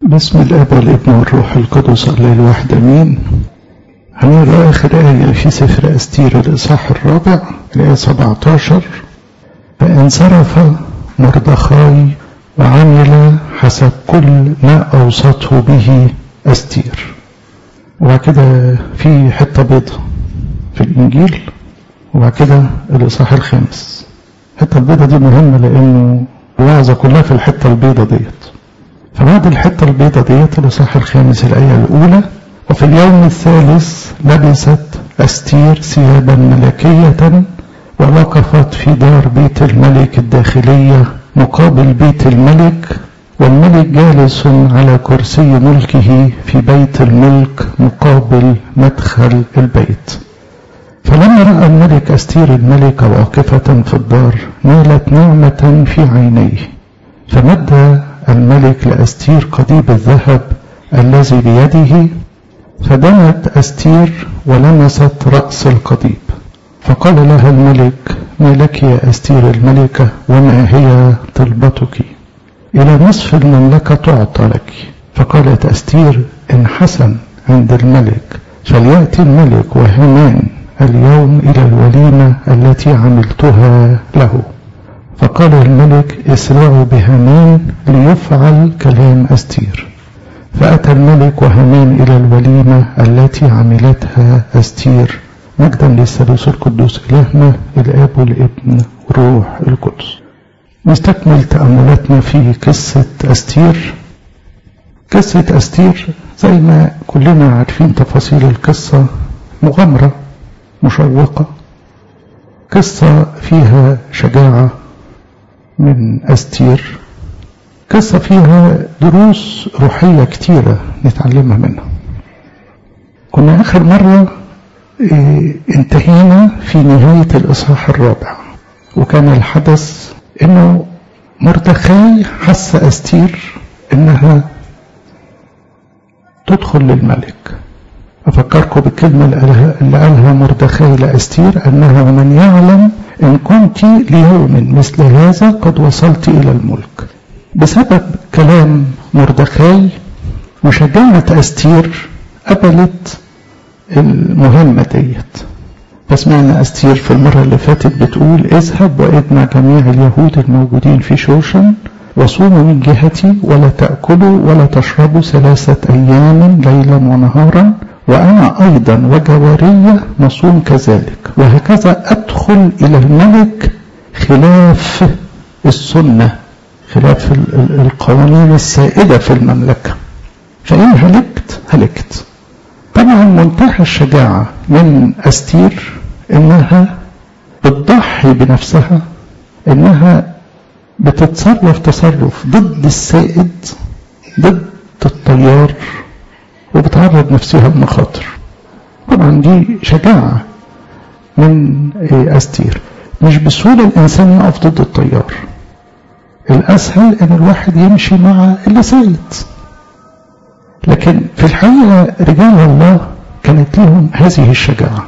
بسم الاب والابن والروح القدس الله الواحد امين هنقرا اخر ايه في سفر استير الاصحاح الرابع الايه 17 فانصرف مردخاي وعمل حسب كل ما اوصته به استير وبعد كده في حته بيضة في الانجيل وبعد كده الاصحاح الخامس الحته البيضة دي مهمه لانه الوعظه كلها في الحته البيضة ديت فبعد الحتة البيضة ديت الإصحاح الخامس الآية الأولى وفي اليوم الثالث لبست أستير ثيابا ملكية ووقفت في دار بيت الملك الداخلية مقابل بيت الملك والملك جالس على كرسي ملكه في بيت الملك مقابل مدخل البيت فلما رأى الملك أستير الملك واقفة في الدار نالت نعمة في عينيه فمد الملك لأستير قضيب الذهب الذي بيده فدنت أستير ولمست رأس القضيب فقال لها الملك ما لك يا أستير الملكة وما هي طلبتك إلى نصف المملكة تعطى لك فقالت أستير إن حسن عند الملك فليأتي الملك وهمان اليوم إلى الوليمة التي عملتها له فقال الملك اسرعوا بهامان ليفعل كلام أستير فأتى الملك وهامان إلى الوليمة التي عملتها أستير مجدا للثالوث القدوس إلهنا الآب والابن والروح القدس نستكمل تأملاتنا في قصة أستير قصة أستير زي ما كلنا عارفين تفاصيل القصة مغامرة مشوقة قصة فيها شجاعة من أستير قصة فيها دروس روحية كتيرة نتعلمها منها كنا آخر مرة انتهينا في نهاية الإصحاح الرابع وكان الحدث إنه مردخاي حس أستير إنها تدخل للملك أفكركم بالكلمة اللي قالها مردخاي لأستير أنها ومن يعلم إن كنت ليوم مثل هذا قد وصلت إلى الملك بسبب كلام مردخاي وشجاعة أستير قبلت المهمة ديت فسمعنا أستير في المرة اللي فاتت بتقول اذهب واجمع جميع اليهود الموجودين في شوشن وصوموا من جهتي ولا تأكلوا ولا تشربوا ثلاثة أيام ليلا ونهارا وأنا أيضا وجوارية نصوم كذلك وهكذا أدخل إلى الملك خلاف السنة خلاف القوانين السائدة في المملكة فإن هلكت هلكت طبعا منتهى الشجاعة من أستير إنها بتضحي بنفسها إنها بتتصرف تصرف ضد السائد ضد التيار وبتعرض نفسها لمخاطر طبعا دي شجاعة من أستير مش بسهولة الإنسان يقف ضد التيار الأسهل إن الواحد يمشي مع اللي سايد لكن في الحقيقة رجال الله كانت لهم هذه الشجاعة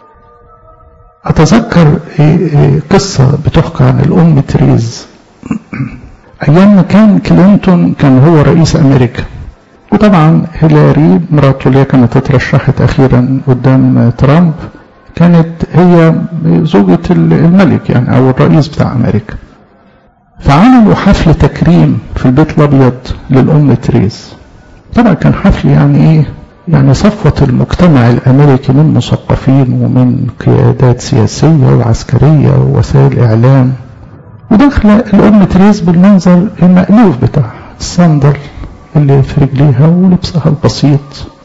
أتذكر قصة بتحكى عن الأم تريز أيام ما كان كلينتون كان هو رئيس أمريكا وطبعا هيلاري مراته اللي كانت اترشحت أخيرا قدام ترامب كانت هي زوجة الملك يعني أو الرئيس بتاع أمريكا فعملوا حفل تكريم في البيت الأبيض للأم تريز طبعا كان حفل يعني إيه يعني صفوة المجتمع الأمريكي من مثقفين ومن قيادات سياسية وعسكرية ووسائل إعلام وداخلة الأم تريز بالمنظر المألوف بتاعها الصندل اللي في رجليها ولبسها البسيط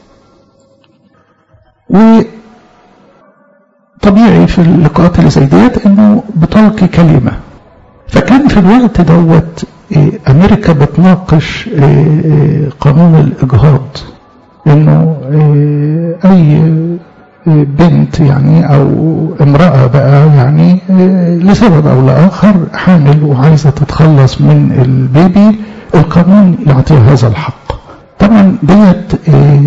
وطبيعي في اللقاءات اللي زي ديت انه بتلقي كلمة فكان في الوقت دوت امريكا بتناقش قانون الاجهاض انه اي بنت يعني او امرأة بقى يعني لسبب او لاخر حامل وعايزة تتخلص من البيبي القانون يعطيها هذا الحق طبعا ديت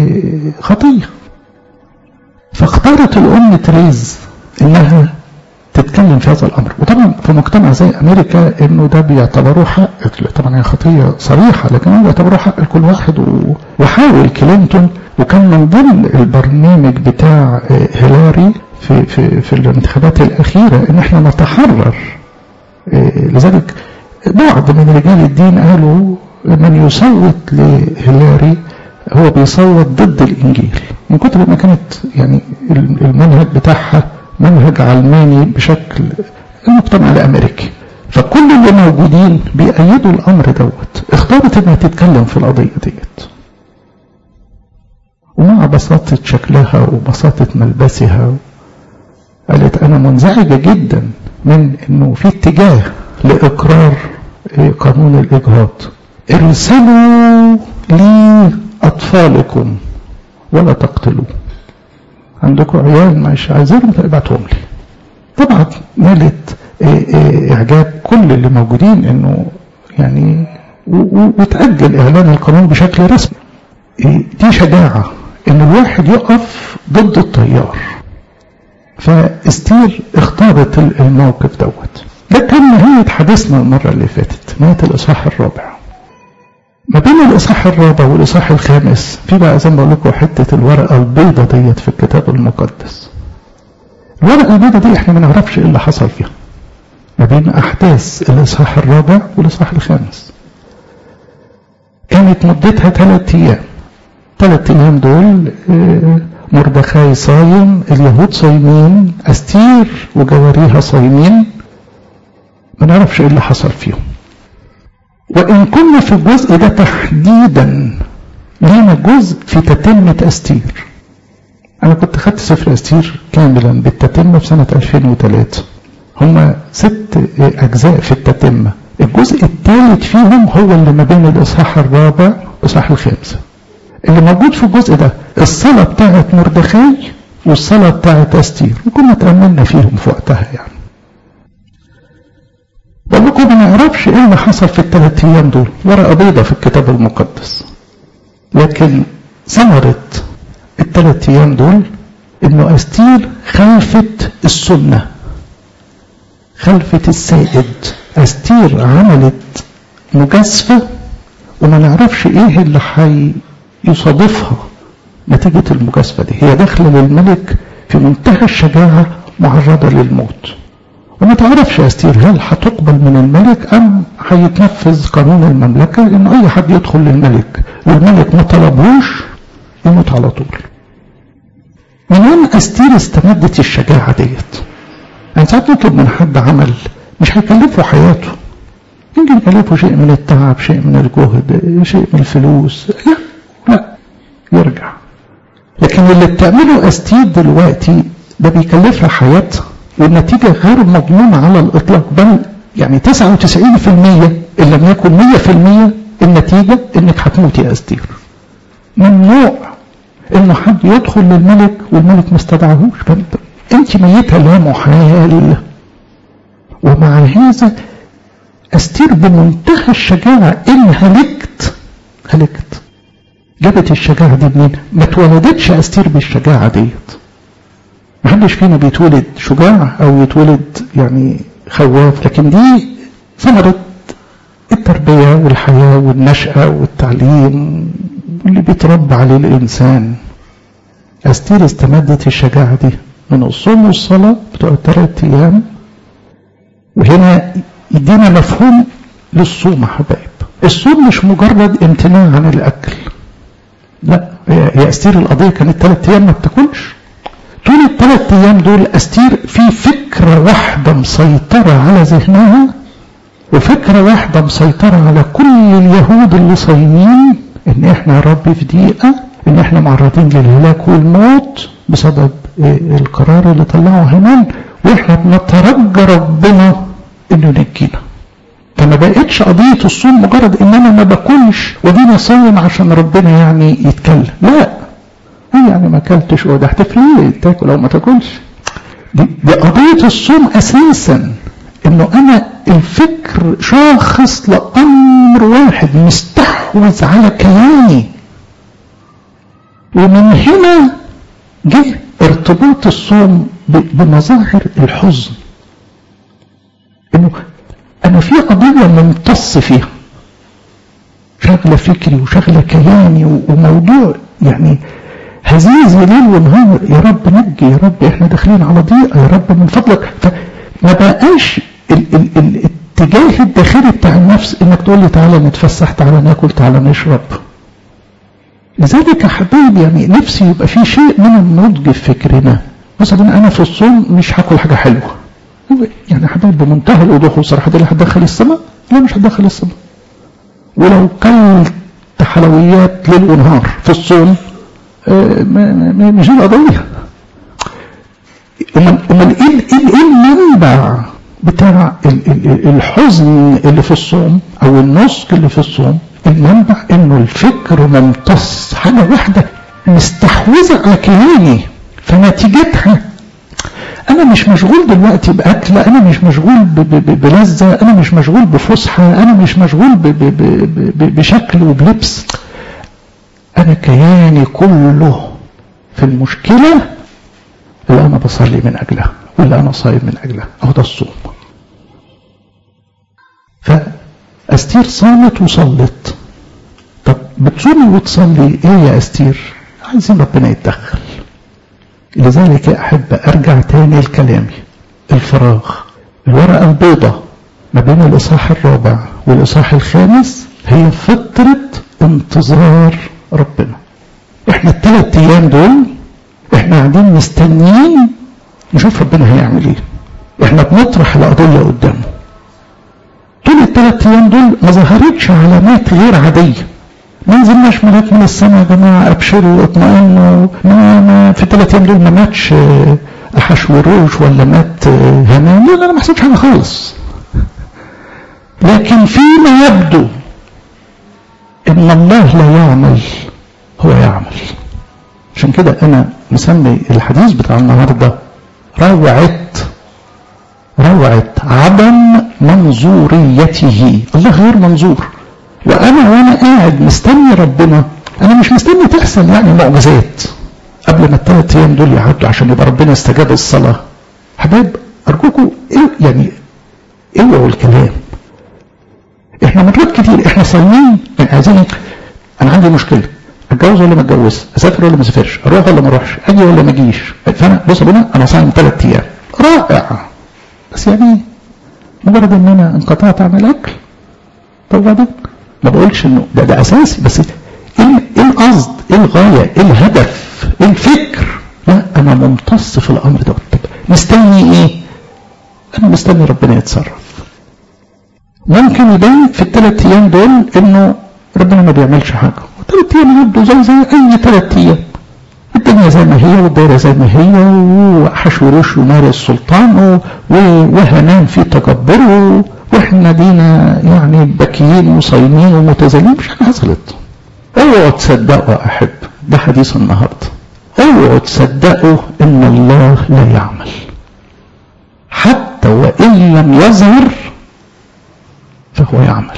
خطية فاختارت الام تريز انها تتكلم في هذا الامر وطبعا في مجتمع زي امريكا انه ده بيعتبروه حق طبعا هي خطيه صريحه لكن هم بيعتبروه حق لكل واحد و... وحاول كلينتون وكان من ضمن البرنامج بتاع هيلاري في في في الانتخابات الاخيره ان احنا نتحرر لذلك بعض من رجال الدين قالوا من يصوت لهيلاري هو بيصوت ضد الانجيل من كتر ما كانت يعني المنهج بتاعها منهج علماني بشكل المجتمع الامريكي فكل اللي موجودين بيأيدوا الامر دوت اختارت انها تتكلم في القضيه ديت ومع بساطه شكلها وبساطه ملبسها قالت انا منزعجه جدا من انه في اتجاه لاقرار قانون الاجهاض ارسلوا لي اطفالكم ولا تقتلوا عندكم عيال مش عايزينهم ابعتهم لي طبعا نالت اعجاب كل اللي موجودين انه يعني وتأجل اعلان القانون بشكل رسمي دي شجاعة ان الواحد يقف ضد التيار فاستير اختارت الموقف دوت ده كان نهاية حديثنا المرة اللي فاتت نهاية الإصحاح الرابع ما بين الإصحاح الرابع والإصحاح الخامس في بقى زي ما بقول لكم حتة الورقة البيضة ديت في الكتاب المقدس الورقة البيضة دي احنا ما نعرفش ايه اللي حصل فيها ما بين أحداث الإصحاح الرابع والإصحاح الخامس كانت مدتها ثلاث أيام ثلاث أيام دول مردخاي صايم اليهود صايمين أستير وجواريها صايمين ما نعرفش ايه اللي حصل فيهم وإن كنا في الجزء ده تحديدا لينا جزء في تتمة أستير أنا كنت خدت سفر أستير كاملا بالتتمة في سنة 2003 هما ست أجزاء في التتمة الجزء الثالث فيهم هو اللي ما بين الإصحاح الرابع والإصحاح الخامس اللي موجود في الجزء ده الصلاة بتاعت مردخاي والصلاة بتاعت أستير وكنا تأملنا فيهم في وقتها يعني بقول لكم ما نعرفش ايه اللي حصل في الثلاث ايام دول ورقه بيضه في الكتاب المقدس لكن ثمره الثلاث ايام دول انه استير خلفت السنه خلفت السائد استير عملت مجازفه وما نعرفش ايه اللي هيصادفها نتيجه المجازفه دي هي داخله للملك في منتهى الشجاعه معرضه للموت وما تعرفش يا استير هل هتقبل من الملك ام هيتنفذ قانون المملكه ان اي حد يدخل للملك والملك ما طلبوش يموت على طول من وين استير استمدت الشجاعه ديت يعني ساعات نطلب من حد عمل مش هيكلفه حياته يمكن يكلفه شيء من التعب شيء من الجهد شيء من الفلوس لا لا يرجع لكن اللي بتعمله استير دلوقتي ده بيكلفها حياتها والنتيجة غير مضمونة على الإطلاق بل يعني 99% إن لم يكن 100% النتيجة إنك هتموت يا أستير ممنوع إنه حد يدخل للملك والملك ما استدعاهوش فأنت أنت ميتة لا محال ومع هذا أستير بمنتهى الشجاعة إن هلكت هلكت جابت الشجاعة دي منين؟ ما اتولدتش أستير بالشجاعة ديت محدش فينا بيتولد شجاع او يتولد يعني خواف لكن دي ثمرة التربية والحياة والنشأة والتعليم اللي بيتربى عليه الإنسان أستير استمدت الشجاعة دي من الصوم والصلاة بتوع الثلاث أيام وهنا يدينا مفهوم للصوم يا حبايب الصوم مش مجرد امتناع عن الأكل لا هي أستير القضية كانت ثلاث أيام ما بتاكلش طول الثلاث ايام دول استير في فكرة واحدة مسيطرة على ذهنها وفكرة واحدة مسيطرة على كل اليهود اللي صايمين ان احنا يا رب في دقيقة ان احنا معرضين للهلاك والموت بسبب القرار اللي طلعه هامان واحنا بنترجى ربنا انه ينجينا فما بقتش قضية الصوم مجرد ان انا ما باكلش ودينا صايم عشان ربنا يعني يتكلم لا ايه يعني ما اكلتش وده هتفرق ايه تاكل او ما تاكلش دي, دي قضيه الصوم اساسا انه انا الفكر شاخص لامر واحد مستحوذ على كياني ومن هنا جه ارتباط الصوم بمظاهر الحزن انا في قضيه ممتص فيها شغله فكري وشغله كياني وموضوع يعني هزيز ليل ونهار يا رب نجي يا رب احنا داخلين على ضيقه يا رب من فضلك فما بقاش ال ال ال الاتجاه الداخلي بتاع النفس انك تقول لي تعالى نتفسح تعالى ناكل تعالى نشرب لذلك يا حبايبي يعني نفسي يبقى في شيء من النضج في فكرنا مثلا انا في الصوم مش هاكل حاجه حلوه يعني حبايب بمنتهى الوضوح والصراحه دي اللي هتدخل السماء لا مش هتدخل السماء ولو كلت حلويات ليل ونهار في الصوم مش دي القضيه امال ايه المنبع بتاع الحزن اللي في الصوم او النسك اللي في الصوم المنبع انه الفكر ممتص حاجه واحده مستحوذه على كياني فنتيجتها انا مش مشغول دلوقتي باكل انا مش مشغول بلذه انا مش مشغول بفسحه انا مش مشغول بشكل وبلبس انا كياني كله في المشكله اللي انا بصلي من اجلها واللي انا صايم من اجلها اهو ده الصوم فاستير صامت وصلت طب بتصومي وتصلي ايه يا استير عايزين ربنا يتدخل لذلك احب ارجع تاني لكلامي الفراغ الورقه البيضاء ما بين الاصحاح الرابع والاصحاح الخامس هي فتره انتظار ربنا احنا الثلاث ايام دول احنا قاعدين مستنيين نشوف ربنا هيعمل ايه احنا بنطرح القضيه قدامه طول الثلاث ايام دول ما ظهرتش علامات غير عاديه ما نزلناش ملاك من السماء يا جماعه ابشروا اطمئنوا ما ما في الثلاث ايام دول ما ماتش احشوروش ولا مات هامان لا لا ما حصلش حاجه خالص لكن فيما يبدو ان الله لا يعمل هو يعمل عشان كده انا مسمي الحديث بتاع النهارده روعه روعه عدم منظوريته الله غير منظور وانا وانا قاعد مستني ربنا انا مش مستني تحصل يعني معجزات قبل ما الثلاث ايام دول يعدوا عشان يبقى ربنا استجاب الصلاه حبايب ارجوكم إيه يعني اوعوا الكلام احنا مرات كتير احنا صايمين عايزين انا عندي مشكله اتجوز ولا ما اتجوز اسافر ولا ما اسافرش اروح ولا ما اروحش اجي ولا ما اجيش فانا بص ابونا انا صايم ثلاث ايام رائع بس يعني مجرد ان انا انقطعت عن الاكل طب وبعدين ما بقولش انه ده ده اساسي بس ايه القصد ايه الغايه ايه الهدف ايه الفكر لا انا ممتص في الامر ده طب مستني ايه انا مستني ربنا يتصرف ممكن يبان في الثلاث ايام دول انه ربنا ما بيعملش حاجه ثلاث ايام يبدو زي زي اي ثلاث ايام الدنيا زي ما هي والدائرة زي ما هي وحشوروش يمارس السلطان وهنان في تكبره واحنا دينا يعني باكيين وصايمين ومتزينين مش حاجه حصلت اوعوا تصدقوا يا احب ده حديث النهارده اوعوا تصدقوا ان الله لا يعمل حتى وان لم يظهر فهو يعمل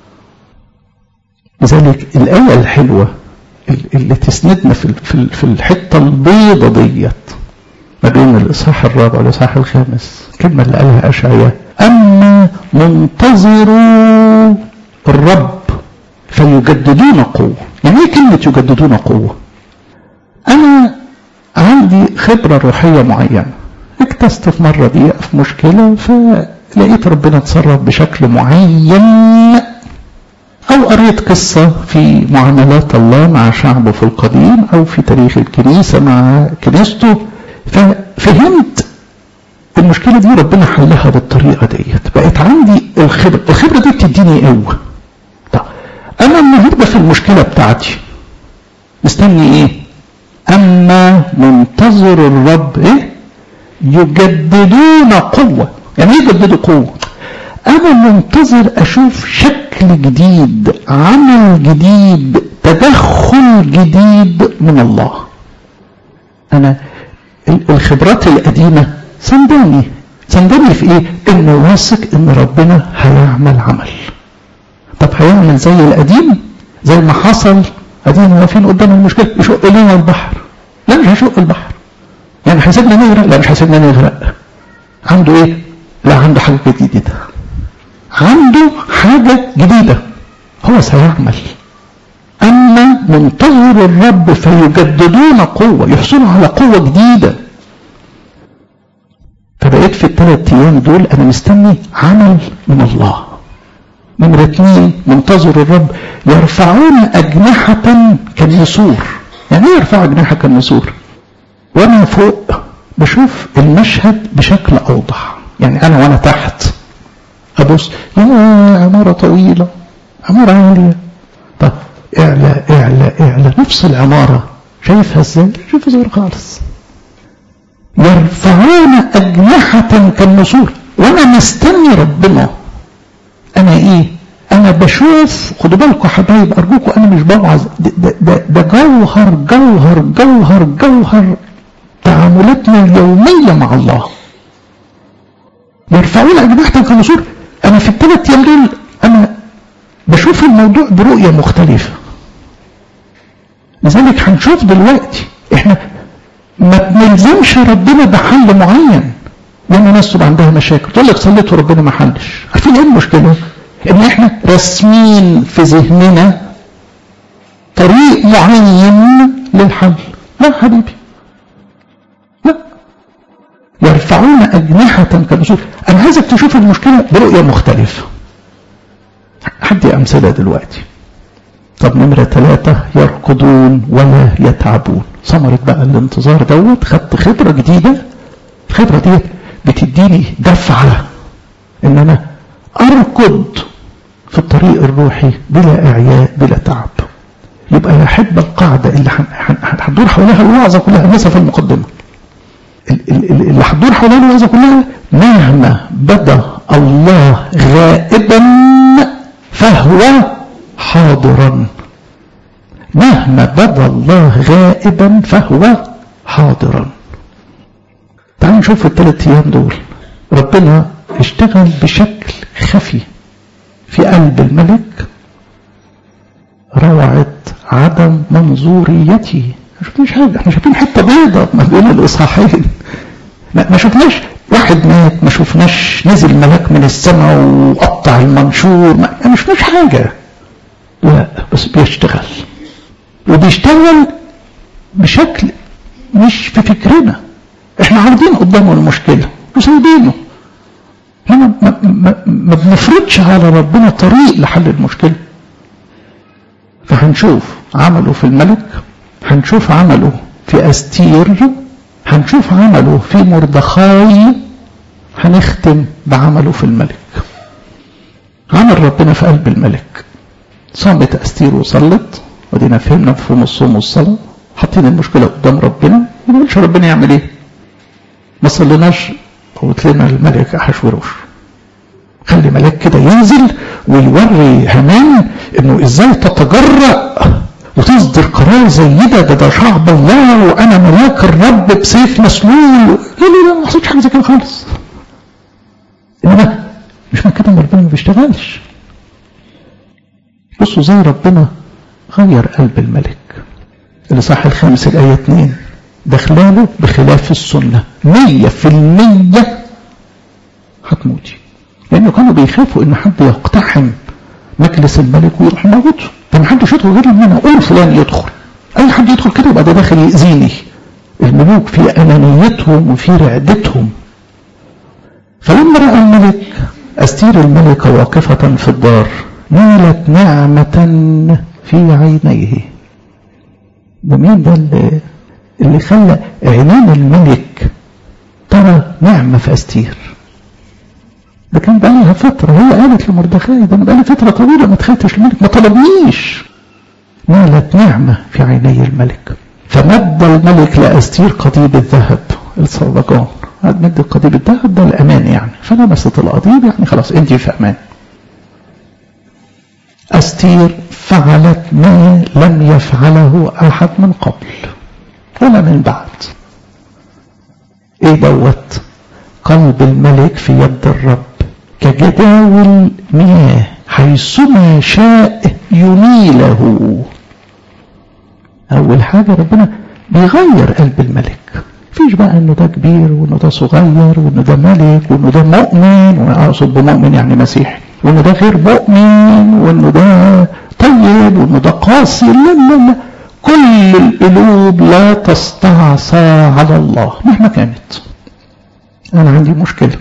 لذلك الآية الحلوة اللي تسندنا في في في الحتة البيضة ديت ما بين الإصحاح الرابع والإصحاح الخامس الكلمة اللي قالها أشعياء أما منتظروا الرب فيجددون قوة يعني إيه كلمة يجددون قوة أنا عندي خبرة روحية معينة اكتست في مرة دي في مشكلة فلقيت ربنا اتصرف بشكل معين أو قريت قصة في معاملات الله مع شعبه في القديم أو في تاريخ الكنيسة مع كنيسته ففهمت المشكلة دي ربنا حلها بالطريقة ديت بقت عندي الخبرة الخبرة دي بتديني قوة طب أنا النهاردة في المشكلة بتاعتي مستني إيه أما منتظر الرب إيه يجددون قوة يعني إيه يجددوا قوة أنا منتظر أشوف شكل جديد عمل جديد تدخل جديد من الله أنا الخبرات القديمة سنداني سنداني في إيه؟ إن واثق إن ربنا هيعمل عمل طب هيعمل زي القديم زي ما حصل قديم واقفين قدام المشكلة يشق لنا البحر لا مش هيشق البحر يعني هيسيبنا نغرق لا مش هيسيبنا نغرق عنده ايه لا عنده حاجة جديدة عنده حاجة جديدة هو سيعمل أما منتظر الرب فيجددون قوة يحصلوا على قوة جديدة فبقيت في الثلاث أيام دول أنا مستني عمل من الله نمرة اثنين منتظر الرب يرفعون أجنحة كالنسور يعني ايه يرفعوا أجنحة كالنسور وأنا فوق بشوف المشهد بشكل أوضح يعني أنا وأنا تحت أبص يا عمارة طويلة عمارة عالية طب اعلى اعلى اعلى نفس العمارة شايفها ازاي شايفها صغير خالص يرفعون أجنحة كالنسور وأنا مستني ربنا أنا إيه أنا بشوف خدوا بالكم حبايب أرجوكم أنا مش بوعظ ده, ده, ده جوهر جوهر جوهر جوهر تعاملاتنا اليومية مع الله يرفعون أجنحة كالنسور أنا في الثلاث أيام دول أنا بشوف الموضوع برؤية مختلفة لذلك هنشوف دلوقتي احنا ما بنلزمش ربنا بحل معين لان ناس تبقى عندها مشاكل تقول لك صليت وربنا ما حلش عارفين ايه المشكله ان احنا راسمين في ذهننا طريق معين للحل لا حبيبي لا يرفعون اجنحه كالنسور انا عايزك تشوف المشكله برؤيه مختلفه هدي امثله دلوقتي طب نمرة ثلاثة يرقدون ولا يتعبون ثمرة بقى الانتظار دوت خدت خبرة جديدة الخبرة دي بتديني دفعة ان انا اركض في الطريق الروحي بلا اعياء بلا تعب يبقى يا احب القاعدة اللي هتدور حواليها الوعظة كلها لسه في المقدمة اللي هتدور حواليها الوعظة كلها مهما بدا الله غائبا فهو حاضرا مهما بدا الله غائبا فهو حاضرا تعالوا نشوف الثلاث ايام دول ربنا اشتغل بشكل خفي في قلب الملك روعة عدم منظوريته ما شفناش حاجة احنا شايفين حتة بيضة ما بين الإصحاحين ما شفناش واحد مات ما شفناش نزل ملاك من السماء وقطع المنشور ما, ما شفناش حاجة لا بس بيشتغل وبيشتغل بشكل مش في فكرنا احنا عارضين قدامه المشكلة وسايبينه احنا ما, ما, ما, ما بنفرضش على ربنا طريق لحل المشكلة فهنشوف عمله في الملك هنشوف عمله في أستير هنشوف عمله في مردخاي هنختم بعمله في الملك عمل ربنا في قلب الملك صامت أستير وصلت ودينا فهمنا مفهوم الصوم والصلاة حاطين المشكلة قدام ربنا ما نقولش ربنا يعمل ايه ما صليناش قلت لنا الملك أحشوروش خلي ملاك كده ينزل ويوري هامان انه ازاي تتجرأ وتصدر قرار زي ده ده ده شعب الله وانا ملاك الرب بسيف مسلول لا لا لا ما حصلش حاجه زي كده خالص انما مش من كده ربنا ما بيشتغلش بصوا زي ربنا غير قلب الملك الإصحاح الخامس الآية 2 دخلاله بخلاف السنة مية في المية هتموتي لأنه كانوا بيخافوا إن حد يقتحم مجلس الملك ويروح موته ده ما حدش يدخل غير لما أنا أقول فلان يدخل أي حد يدخل كده يبقى ده داخل يأذيني الملوك في أنانيتهم وفي رعدتهم فلما رأى الملك أستير الملكة واقفة في الدار نالت نعمة في عينيه ده مين ده اللي, اللي خلى عينين الملك ترى نعمة في أستير ده كان بقى لها فترة هي قالت لمردخاي ده أنا بقى لي فترة طويلة ما دخلتش الملك ما طلبنيش نالت نعمة في عيني الملك فمد الملك لأستير قضيب الذهب الصدقان مد قضيب الذهب ده الأمان يعني فلمست القضيب يعني خلاص أنت في أمان أستير فعلت ما لم يفعله أحد من قبل ولا من بعد إيه دوت قلب الملك في يد الرب كجداول مياه حيثما شاء يميله أول حاجة ربنا بيغير قلب الملك فيش بقى انه ده كبير وانه ده صغير وانه ده ملك وانه ده مؤمن وانا اقصد بمؤمن يعني مسيحي وانه ده غير مؤمن وانه ده طيب وانه ده قاسي لا لا لا كل القلوب لا تستعصى على الله مهما كانت انا عندي مشكله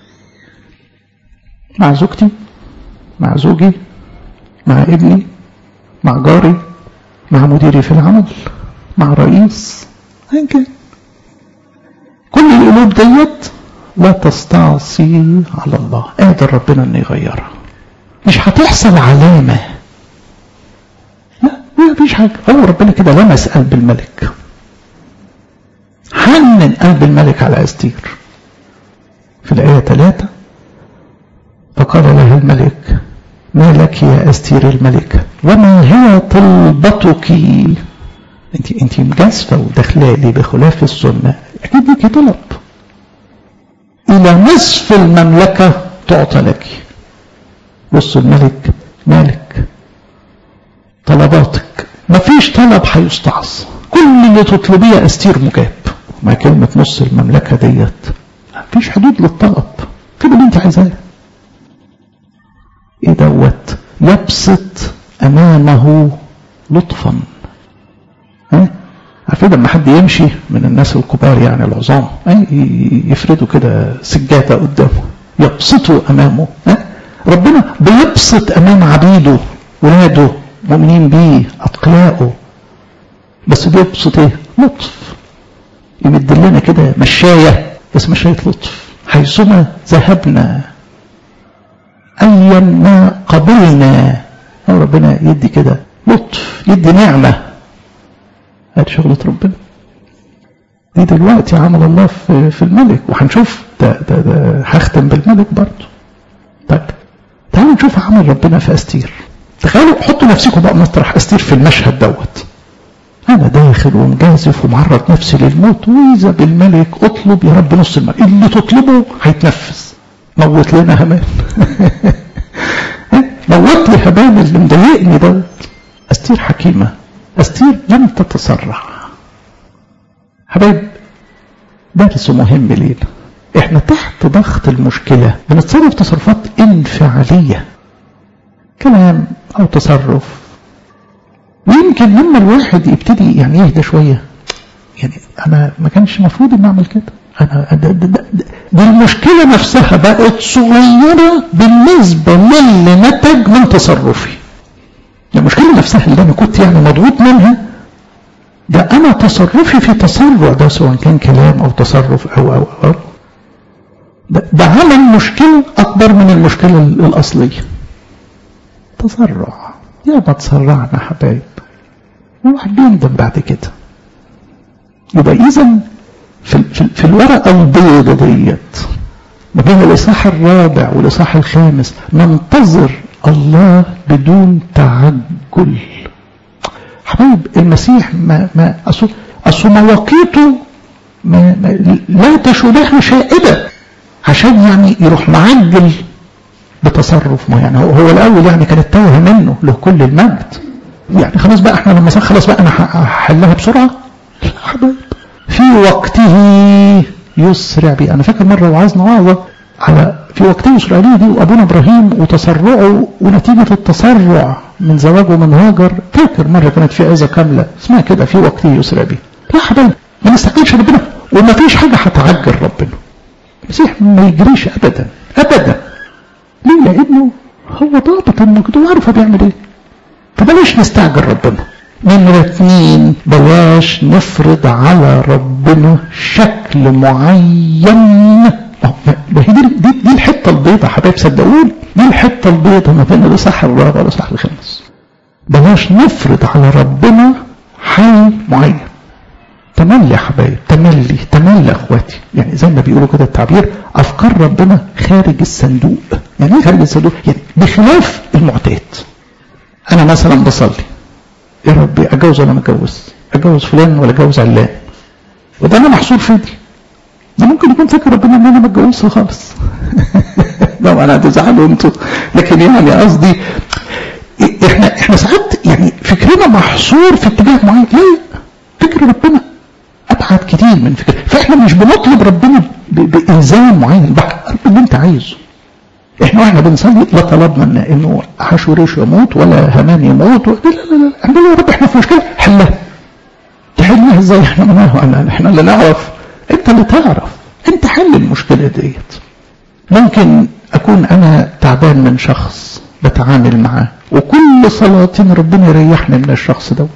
مع زوجتي مع زوجي مع ابني مع جاري مع مديري في العمل مع رئيس ايا كان كل القلوب ديت لا تستعصي على الله قادر ربنا انه يغيرها مش هتحصل علامه لا ما فيش حاجه هو ربنا كده لمس قلب الملك حنن قلب الملك على استير في الايه 3 فقال لها الملك ما لك يا استير الملكه وما هي طلبتك انت انت مجازفه وداخله لي بخلاف السنه اكيد لك طلب الى نصف المملكه تعطى لك بص الملك مالك طلباتك مفيش طلب هيستعصى كل اللي تطلبيه استير مجاب ما كلمة نص المملكة ديت مفيش حدود للطلب كده اللي انت عايزاه ايه دوت يبسط امامه لطفا ها عارفين لما حد يمشي من الناس الكبار يعني العظام يفردوا كده سجاده قدامه يبسطوا امامه ها ربنا بيبسط امام عبيده ولاده مؤمنين بيه اتقياءه بس بيبسط ايه لطف يمد لنا كده مشايه بس مشايه لطف حيثما ذهبنا ايا ما قبلنا ربنا يدي كده لطف يدي نعمه هذه شغلة ربنا دي دلوقتي عمل الله في, في الملك وهنشوف ده, ده, ده هختم بالملك برضه طيب تعالوا نشوف عمل ربنا في استير تخيلوا حطوا نفسكم بقى مطرح استير في المشهد دوت انا داخل ومجازف ومعرض نفسي للموت واذا بالملك اطلب يا رب نص الملك اللي تطلبه هيتنفذ موت لنا همان موت لي همان اللي مضايقني دوت استير حكيمه استير لم تتسرع حبايب درس مهم لينا احنا تحت ضغط المشكلة بنتصرف تصرفات انفعالية كلام او تصرف ويمكن لما الواحد يبتدي يعني يهدى شوية يعني انا ما كانش المفروض اني اعمل كده انا ده, ده, ده, ده المشكلة نفسها بقت صغيرة بالنسبة للي نتج من تصرفي المشكلة نفسها اللي أنا كنت يعني مضغوط منها ده أنا تصرفي في تسرع ده سواء كان كلام أو تصرف أو أو أو ده, ده عمل مشكلة أكبر من المشكلة الأصلية تسرع يا ما تسرعنا حبايب الواحد بيندم بعد كده يبقى إذا في, في, في الورقة البيضة ديت ما بين الإصحاح الرابع والإصحاح الخامس ننتظر الله بدون تعجل حبايب المسيح ما ما اصل اصل مواقيته ما ما لا تشبه شائبه عشان يعني يروح معجل بتصرف ما يعني هو, هو الاول يعني كانت تاوه منه له كل المجد يعني خلاص بقى احنا لما خلاص بقى انا هحلها بسرعه لا حبايب في وقته يسرع بي انا فاكر مره وعظنا وعظه على في وقته يسرع بيه دي وابونا ابراهيم وتسرعه ونتيجه التسرع من زواجه من هاجر فاكر مره كانت في عظه كامله اسمها كده في وقته يسرع بيه لا حبايب ما نستعجلش ربنا وما فيش حاجه هتعجل ربنا المسيح ما يجريش ابدا ابدا ليه لانه هو ضابط المجد وعارف بيعمل ايه فبلاش نستعجل ربنا نمرة اتنين بلاش نفرض على ربنا شكل معين دي, دي, دي الحتة البيضة حبايب صدقوني دي الحتة البيضة ما بين الإصحاح الرابع والإصحاح الخامس بلاش نفرض على ربنا حل معين تملي يا حبايب تملي تملي يا اخواتي يعني زي ما بيقولوا كده التعبير افكار ربنا خارج الصندوق يعني ايه خارج الصندوق يعني بخلاف المعتاد انا مثلا بصلي يا ربي اتجوز ولا ما اتجوز اتجوز فلان ولا اتجوز علان وده انا محصور في دي ده ممكن يكون فاكر ربنا ان انا ما اتجوزش خالص طبعا انا هتزعلوا انتوا لكن يعني قصدي احنا احنا ساعات يعني فكرنا محصور في اتجاه معين لا فكر ربنا ابعد كتير من فكر فاحنا مش بنطلب ربنا بإلزام معين بقى اللي انت عايزه احنا واحنا بنصلي لا طلبنا انه حشوريش يموت ولا همان يموت لا لا لا احنا يا رب احنا في مشكله حلها تحلها ازاي احنا ما احنا اللي نعرف انت اللي تعرف انت حل المشكله ديت ممكن اكون انا تعبان من شخص بتعامل معاه وكل صلاتي ان ربنا يريحني من الشخص دوت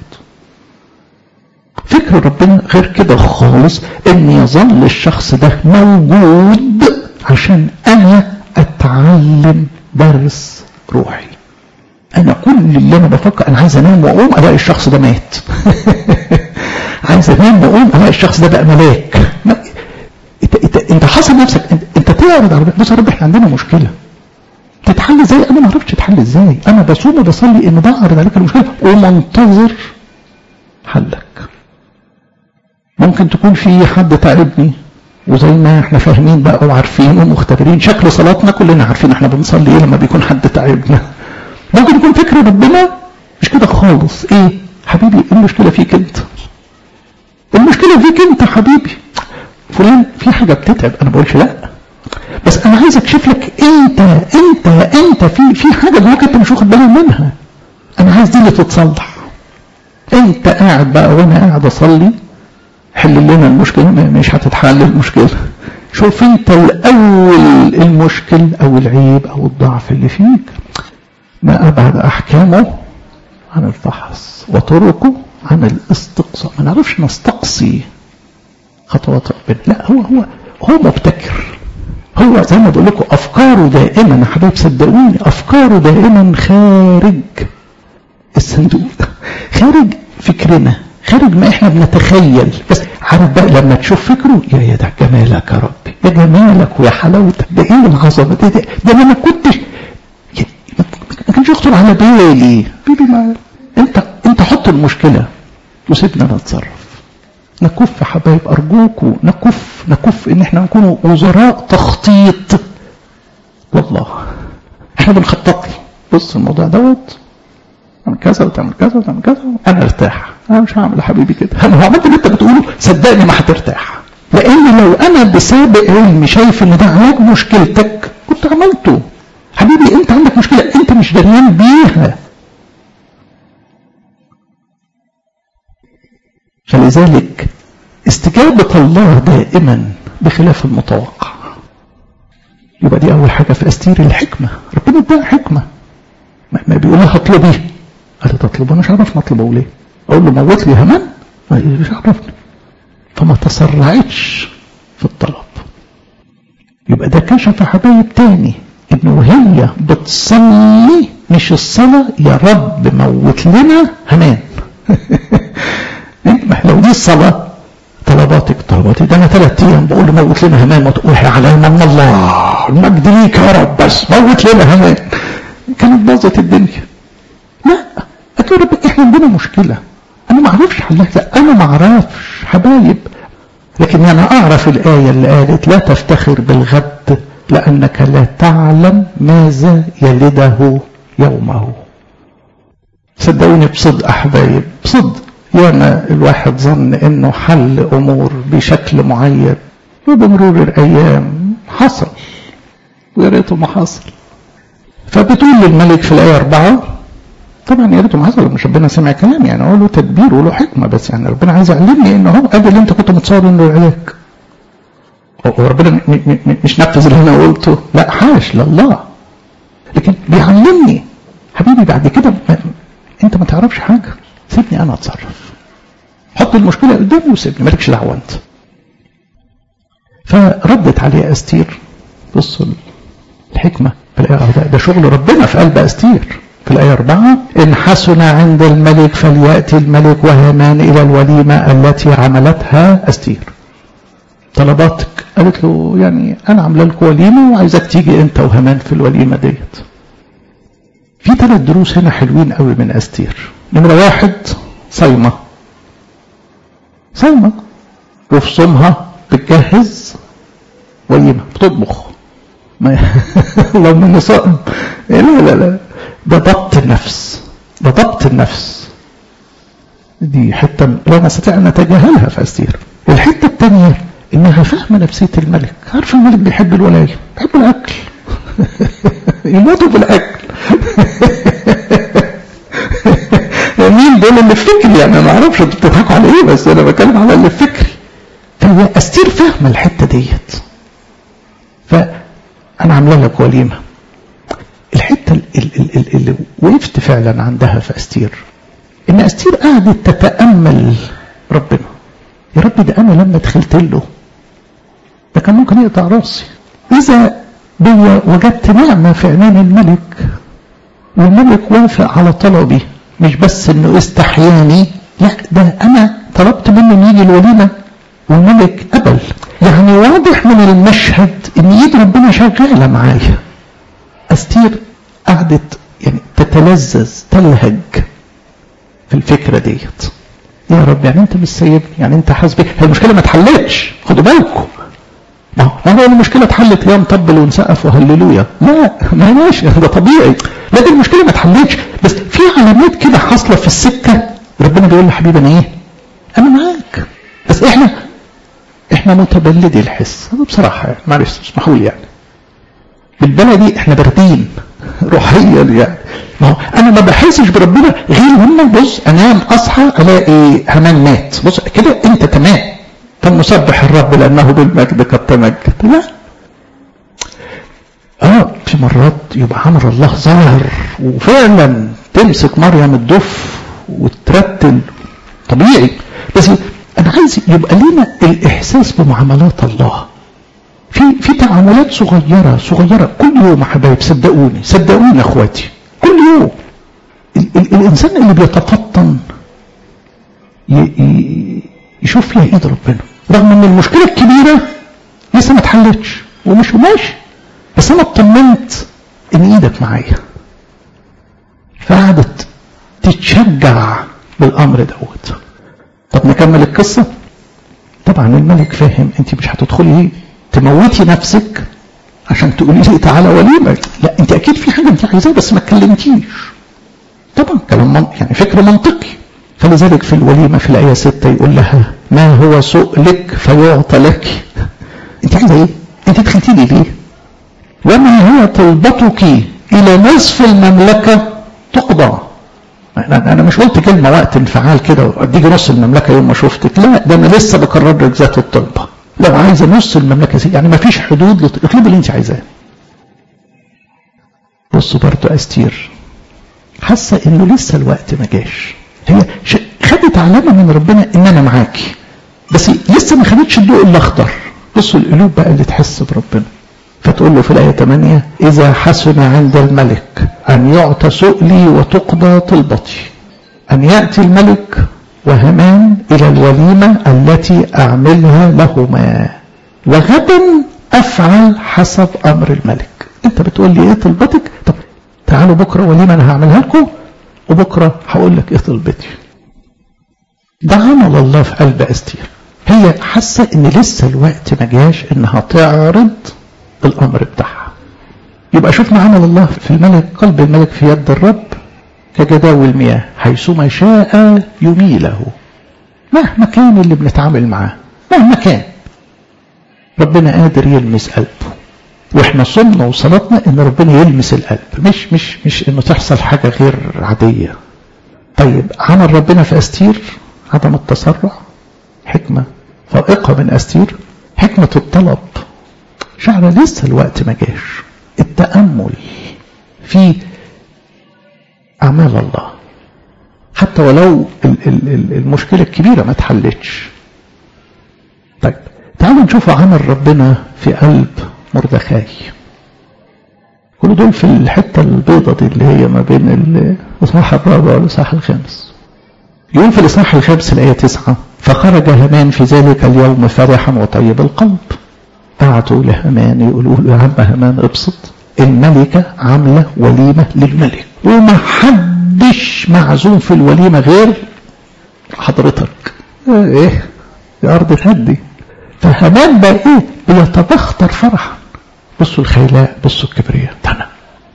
فكر ربنا غير كده خالص ان يظل الشخص ده موجود عشان انا اتعلم درس روحي انا كل اللي انا بفكر انا عايز انام واقوم الاقي الشخص ده مات عايز انام واقوم الاقي الشخص ده بقى ملاك انت انت انت حاسب نفسك انت, انت تعرض على بص يا رب احنا عندنا مشكله تتحل ازاي انا ما اعرفش تتحل ازاي انا بصوم وبصلي ان بعرض عليك المشكله ومنتظر حلك ممكن تكون في حد تعبني وزي ما احنا فاهمين بقى وعارفين ومختبرين شكل صلاتنا كلنا عارفين احنا بنصلي ايه لما بيكون حد تعبنا ممكن يكون فكر ربنا مش كده خالص ايه حبيبي ايه المشكله فيك انت المشكله فيك انت حبيبي فلان في حاجه بتتعب انا بقولش لا بس انا عايز اكشف لك انت انت انت في في حاجه جواك انت مش واخد بالك منها انا عايز دي اللي تتصلح انت قاعد بقى وانا قاعد اصلي حل لنا المشكله مش هتتحل المشكله شوف انت الاول المشكل او العيب او الضعف اللي فيك ما ابعد احكامه عن الفحص وطرقه عن الاستقصاء ما نعرفش نستقصي خطوات ربنا لا هو هو هو مبتكر هو زي ما بقول لكم افكاره دائما يا حبايب صدقوني افكاره دائما خارج الصندوق خارج فكرنا خارج ما احنا بنتخيل بس عارف بقى لما تشوف فكره يا يا ده جمالك يا ربي يا جمالك ويا حلاوتك ده ايه العظمه دي ده, ده انا ما كنتش ما كانش يخطر على بالي بيبي ما انت انت حط المشكله وسيبنا نتصرف نكف يا حبايب ارجوكوا نكف نكف ان احنا نكون وزراء تخطيط والله احنا بنخطط له بص الموضوع دوت تعمل كذا وتعمل كذا وتعمل كذا انا ارتاح انا مش هعمل يا حبيبي كده انا لو عملت اللي انت بتقوله صدقني ما هترتاح لان لو انا بسابق علمي شايف ان ده علاج مشكلتك كنت عملته حبيبي انت عندك مشكله انت مش دريان بيها فلذلك استجابة الله دائما بخلاف المتوقع يبقى دي أول حاجة في أستير الحكمة ربنا اداها حكمة ما بيقول لها اطلبي قالت تطلب أنا مش عارف نطلبه ليه أقول له موت لي همان مش عرفني فما تسرعتش في الطلب يبقى ده كشف يا حبايب تاني انه هي بتصلي مش الصلاة يا رب موت لنا همان لو دي الصلاة طلباتك طلباتي ده انا ثلاث ايام بقول موت لنا همان وتقولي على من الله المجد ليك يا رب بس موت لنا همان كانت باظت الدنيا لا قلت رب احنا عندنا مشكلة انا ما اعرفش حلها لا انا ما اعرفش حبايب لكن انا اعرف الايه اللي قالت لا تفتخر بالغد لانك لا تعلم ماذا يلده يومه صدقوني بصدق احبايب بصدق ياما الواحد ظن انه حل امور بشكل معين وبمرور الايام حصل ويا ريته ما حصل فبتقول للملك في الايه أربعة طبعا يا ريته ما حصل مش ربنا سمع كلام يعني هو له تدبير وله حكمه بس يعني ربنا عايز يعلمني انه هو قبل اللي انت كنت متصور انه العلاج هو ربنا مش نفذ اللي انا قلته لا حاش لله لكن بيعلمني حبيبي بعد كده انت ما تعرفش حاجه سيبني انا اتصرف حط المشكله قدامي وسيبني مالكش دعوه انت فردت عليه استير بصوا الحكمه في الايه أربعة ده شغل ربنا في قلب استير في الآية أربعة إن حسن عند الملك فليأتي الملك وهامان إلى الوليمة التي عملتها أستير طلباتك قالت له يعني أنا عاملة لكم وليمة وعايزك تيجي أنت وهامان في الوليمة ديت في ثلاث دروس هنا حلوين قوي من أستير نمرة واحد صايمة صايمة وفي صومها بتجهز وليمة بتطبخ ما اللهم اني صائم لا لا لا ده ضبط النفس ده ضبط النفس دي حتة لا نستطيع أن نتجاهلها في أستير الحتة الثانية إنها فاهمة نفسية الملك عارف الملك بيحب الولاية بيحب الأكل يموتوا في الاكل مين دول اللي في فكري يعني ما اعرفش انتوا بتضحكوا على ايه بس انا بتكلم على اللي في فكري فهي استير فاهمه الحته ديت فانا عامله لك وليمه الحته اللي, اللي وقفت فعلا عندها في استير ان استير قعدت تتامل ربنا يا رب ده انا لما دخلت له ده كان ممكن يقطع راسي اذا بي وجدت نعمه في عينين الملك والملك وافق على طلبي مش بس انه استحياني لا ده انا طلبت منه ان يجي الوليمه والملك قبل يعني واضح من المشهد ان ايد ربنا شغاله معايا استير قعدت يعني تتلذذ تلهج في الفكره ديت يا رب يعني انت مش سايبني يعني انت حاسبي هي المشكله ما اتحلتش خدوا بالكم ما هو المشكله اتحلت يا مطبل ونسقف وهللويا لا ما ماشي ده طبيعي لكن المشكله ما اتحلتش بس في علامات كده حاصله في السكه ربنا بيقول لحبيبي انا ايه؟ انا معاك بس احنا احنا متبلدي الحس هذا بصراحه يعني معلش اسمحوا لي يعني بالبلدي احنا باردين روحيا يعني ما هو انا ما بحسش بربنا غير لما بص انام اصحى الاقي همان مات بص كده انت تمام فلنسبح الرب لانه بالمجد قد تمجد لا اه في مرات يبقى عمر الله ظاهر وفعلا تمسك مريم الدف وترتل طبيعي بس انا عايز يبقى لنا الاحساس بمعاملات الله في في تعاملات صغيره صغيره كل يوم يا حبايب صدقوني صدقوني يا اخواتي كل يوم ال ال الانسان اللي بيتفطن يشوف فيها ايد ربنا رغم ان المشكله الكبيره لسه ما اتحلتش ومش ماشي بس انا اطمنت ان ايدك معايا فقعدت تتشجع بالامر دوت طب نكمل القصه طبعا الملك فاهم انت مش هتدخلي تموتي نفسك عشان تقولي لي تعالى وليمه لا انت اكيد في حاجه انت عايزاها بس ما اتكلمتيش طبعا كلام من... يعني فكر منطقي فلذلك في الوليمه في الايه 6 يقول لها ما هو سؤلك فيعطى لك انت عايزه ايه؟ انت دخلتي لي ليه؟ وما هي طلبتك الى نصف المملكه تقضى انا مش قلت كلمه وقت انفعال كده واديكي نص المملكه يوم ما شفتك لا ده انا لسه بكرر لك ذات الطلبه لو عايزه نص المملكه سي. يعني ما فيش حدود اطلبي اللي انت عايزاه بصوا برضو استير حاسه انه لسه الوقت ما جاش هي خدت علامه من ربنا ان انا معاكي بس لسه ما خدتش الضوء الاخضر بصوا القلوب بقى اللي تحس بربنا فتقول له في الآية 8 إذا حسن عند الملك أن يعطى سؤلي وتقضى طلبتي أن يأتي الملك وهمان إلى الوليمة التي أعملها لهما وغدا أفعل حسب أمر الملك أنت بتقول لي إيه طلبتك طب تعالوا بكرة وليمة أنا هعملها لكم وبكرة هقول لك إيه طلبتي ده عمل الله في قلب أستير هي حاسة إن لسه الوقت ما جاش إنها تعرض الأمر بتاعها يبقى شفنا عمل الله في الملك قلب الملك في يد الرب كجداول المياه حيثما شاء يميله مهما كان اللي بنتعامل معاه مهما كان ربنا قادر يلمس قلبه واحنا صلنا وصلاتنا ان ربنا يلمس القلب مش مش مش انه تحصل حاجه غير عاديه طيب عمل ربنا في استير عدم التسرع حكمه فائقه من استير حكمه الطلب شعر لسه الوقت ما جاش التامل في أعمال الله حتى ولو المشكلة الكبيرة ما اتحلتش طيب تعالوا نشوف عمل ربنا في قلب مردخاي كل دول في الحتة البيضة دي اللي هي ما بين الإصحاح الرابع والإصحاح الخامس يقول في الإصحاح الخامس الآية تسعة فخرج هامان في ذلك اليوم فرحا وطيب القلب بعتوا لهامان يقولوا له يا عم هامان ابسط الملكة عاملة وليمة للملك وما حدش معزوم في الوليمة غير حضرتك ايه يا ارض تهدي فهمان بقى ايه بيتبختر فرحا بصوا الخيلاء بصوا الكبرياء انا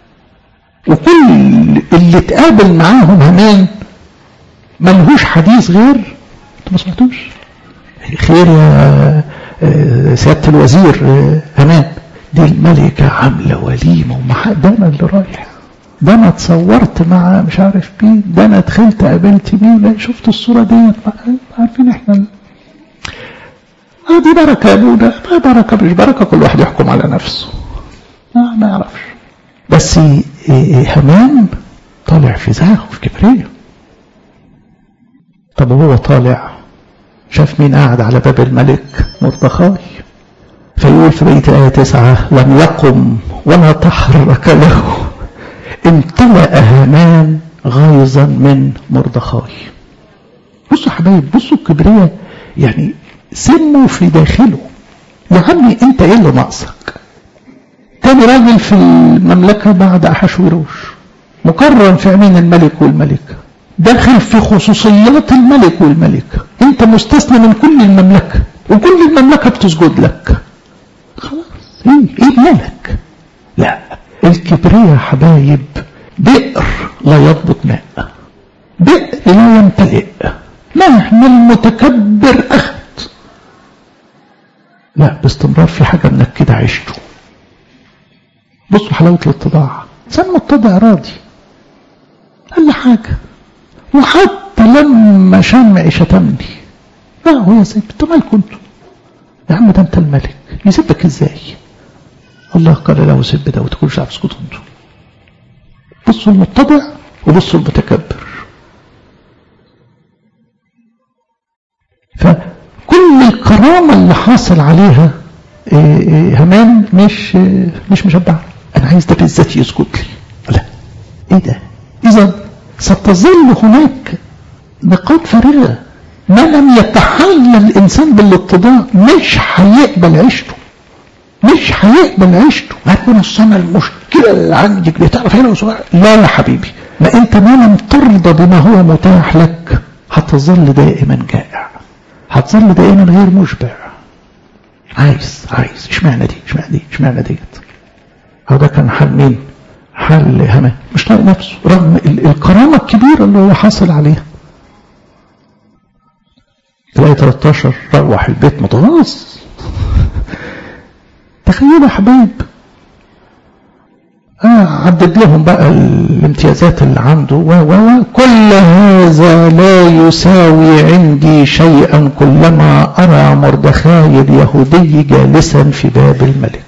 وكل اللي اتقابل معاهم همان ملهوش حديث غير انتوا ما سمعتوش خير يا سيادة الوزير همان دي الملكة عاملة وليمة ومع ده أنا اللي رايح ده أنا اتصورت مع مش عارف مين ده أنا دخلت قابلت مين لا شفت الصورة ديت عارفين احنا آه دي بركة يا ابونا ما بركة مش بركة كل واحد يحكم على نفسه آه ما يعرفش بس همان طالع في زاغ وفي كبرية طب وهو طالع شاف مين قاعد على باب الملك مردخاي فيقول في بيت آية تسعة لم يقم ولا تحرك له امتلأ هامان غيظا من مردخاي بصوا حبايب بصوا الكبرية يعني سموا في داخله يا عمي انت ايه اللي ناقصك تاني راجل في المملكة بعد أحشوروش مكرم في عينين الملك والملكة داخل في خصوصيات الملك والملكة انت مستثنى من كل المملكة وكل المملكة بتسجد لك خلاص ايه ايه مالك لا الكبرياء يا حبايب بئر لا يضبط ماء بئر لا يمتلئ مهما المتكبر اخذ لا باستمرار في حاجة منكدة عيشته بصوا حلاوة الاتضاع انسان متضع راضي قال حاجة وحتى لما شمعي شتمني لا هو يا سيدي انت مالكم انتوا يا عم ده انت الملك يسيبك ازاي الله قال له سب ده وتقول شعب اسكتوا انتوا بصوا المتضع وبصوا المتكبر فكل الكرامة اللي حاصل عليها همان مش مش مشبعة انا عايز ده بالذات يسكت لي لا ايه ده اذا ستظل هناك نقاط فارغة ما لم يتحلى الانسان بالاتضاع مش هيقبل عيشته مش هيقبل عيشته هتكون السنة المشكلة اللي عندك دي تعرف هنا وصغير لا يا حبيبي ما انت ما لم ترضى بما هو متاح لك هتظل دائما جائع هتظل دائما غير مشبع عايز عايز اشمعنى دي اشمعنى دي اشمعنى ديت هو ده كان حال مين حال همان مش طايق نفسه رغم الكرامة الكبيرة اللي هو حاصل عليها الآية 13 روح البيت متغاظ تخيلوا يا حبايب آه عدد لهم بقى الامتيازات اللي عنده و و كل هذا لا يساوي عندي شيئا كلما أرى مردخاي اليهودي جالسا في باب الملك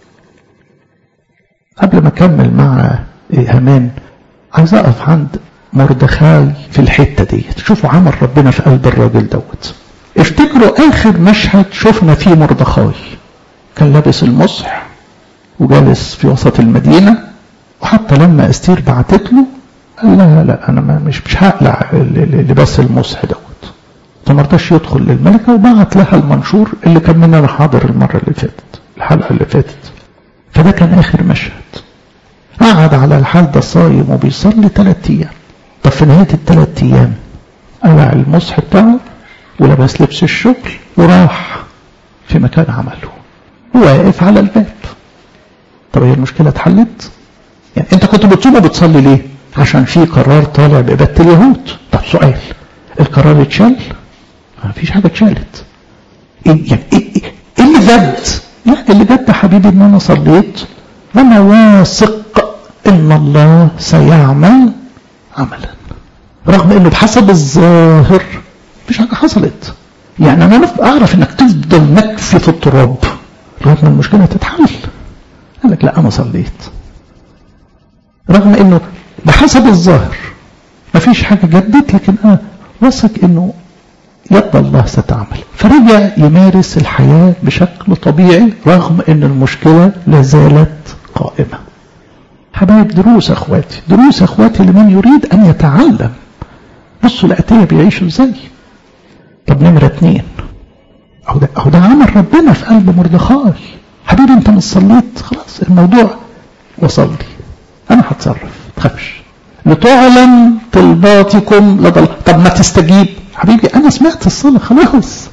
قبل ما أكمل مع هامان عايز أقف عند مردخاي في الحتة ديت شوفوا عمل ربنا في قلب الراجل دوت افتكروا آخر مشهد شفنا فيه مردخاي كان لابس المصح وجالس في وسط المدينة وحتى لما استير بعتت له قال لها لا أنا ما مش مش هقلع لباس المصح دوت فما رضاش يدخل للملكة وبعت لها المنشور اللي كان مننا حاضر المرة اللي فاتت الحلقة اللي فاتت فده كان آخر مشهد قعد على الحال ده صايم وبيصلي ثلاث أيام طب في نهاية الثلاث أيام قلع المصح بتاعه ولبس لبس الشغل وراح في مكان عمله واقف على الباب طب هي المشكلة اتحلت يعني انت كنت بتصوم وبتصلي ليه عشان في قرار طالع بإبادة اليهود طب سؤال القرار اتشال ما فيش حاجة اتشالت ايه يعني ايه, إيه اللي جد لا اللي جد حبيبي ان انا صليت وانا واثق ان الله سيعمل عملا رغم انه بحسب الظاهر مفيش حاجة حصلت يعني انا اعرف انك تفضل مكفي في التراب لغايه ما المشكله تتحل قال لك لا انا صليت رغم انه بحسب الظاهر مفيش حاجه جدت لكن انا واثق انه يد الله ستعمل فرجع يمارس الحياه بشكل طبيعي رغم ان المشكله لازالت قائمه حبايب دروس اخواتي دروس اخواتي لمن يريد ان يتعلم بصوا الاتيه بيعيشوا ازاي طب نمره اتنين أهو ده, أهو ده عمل ربنا في قلب مردخاي حبيبي انت مش صليت خلاص الموضوع وصل لي انا هتصرف تخافش لتعلن طلباتكم لدى الله طب ما تستجيب حبيبي انا سمعت الصلاة خلاص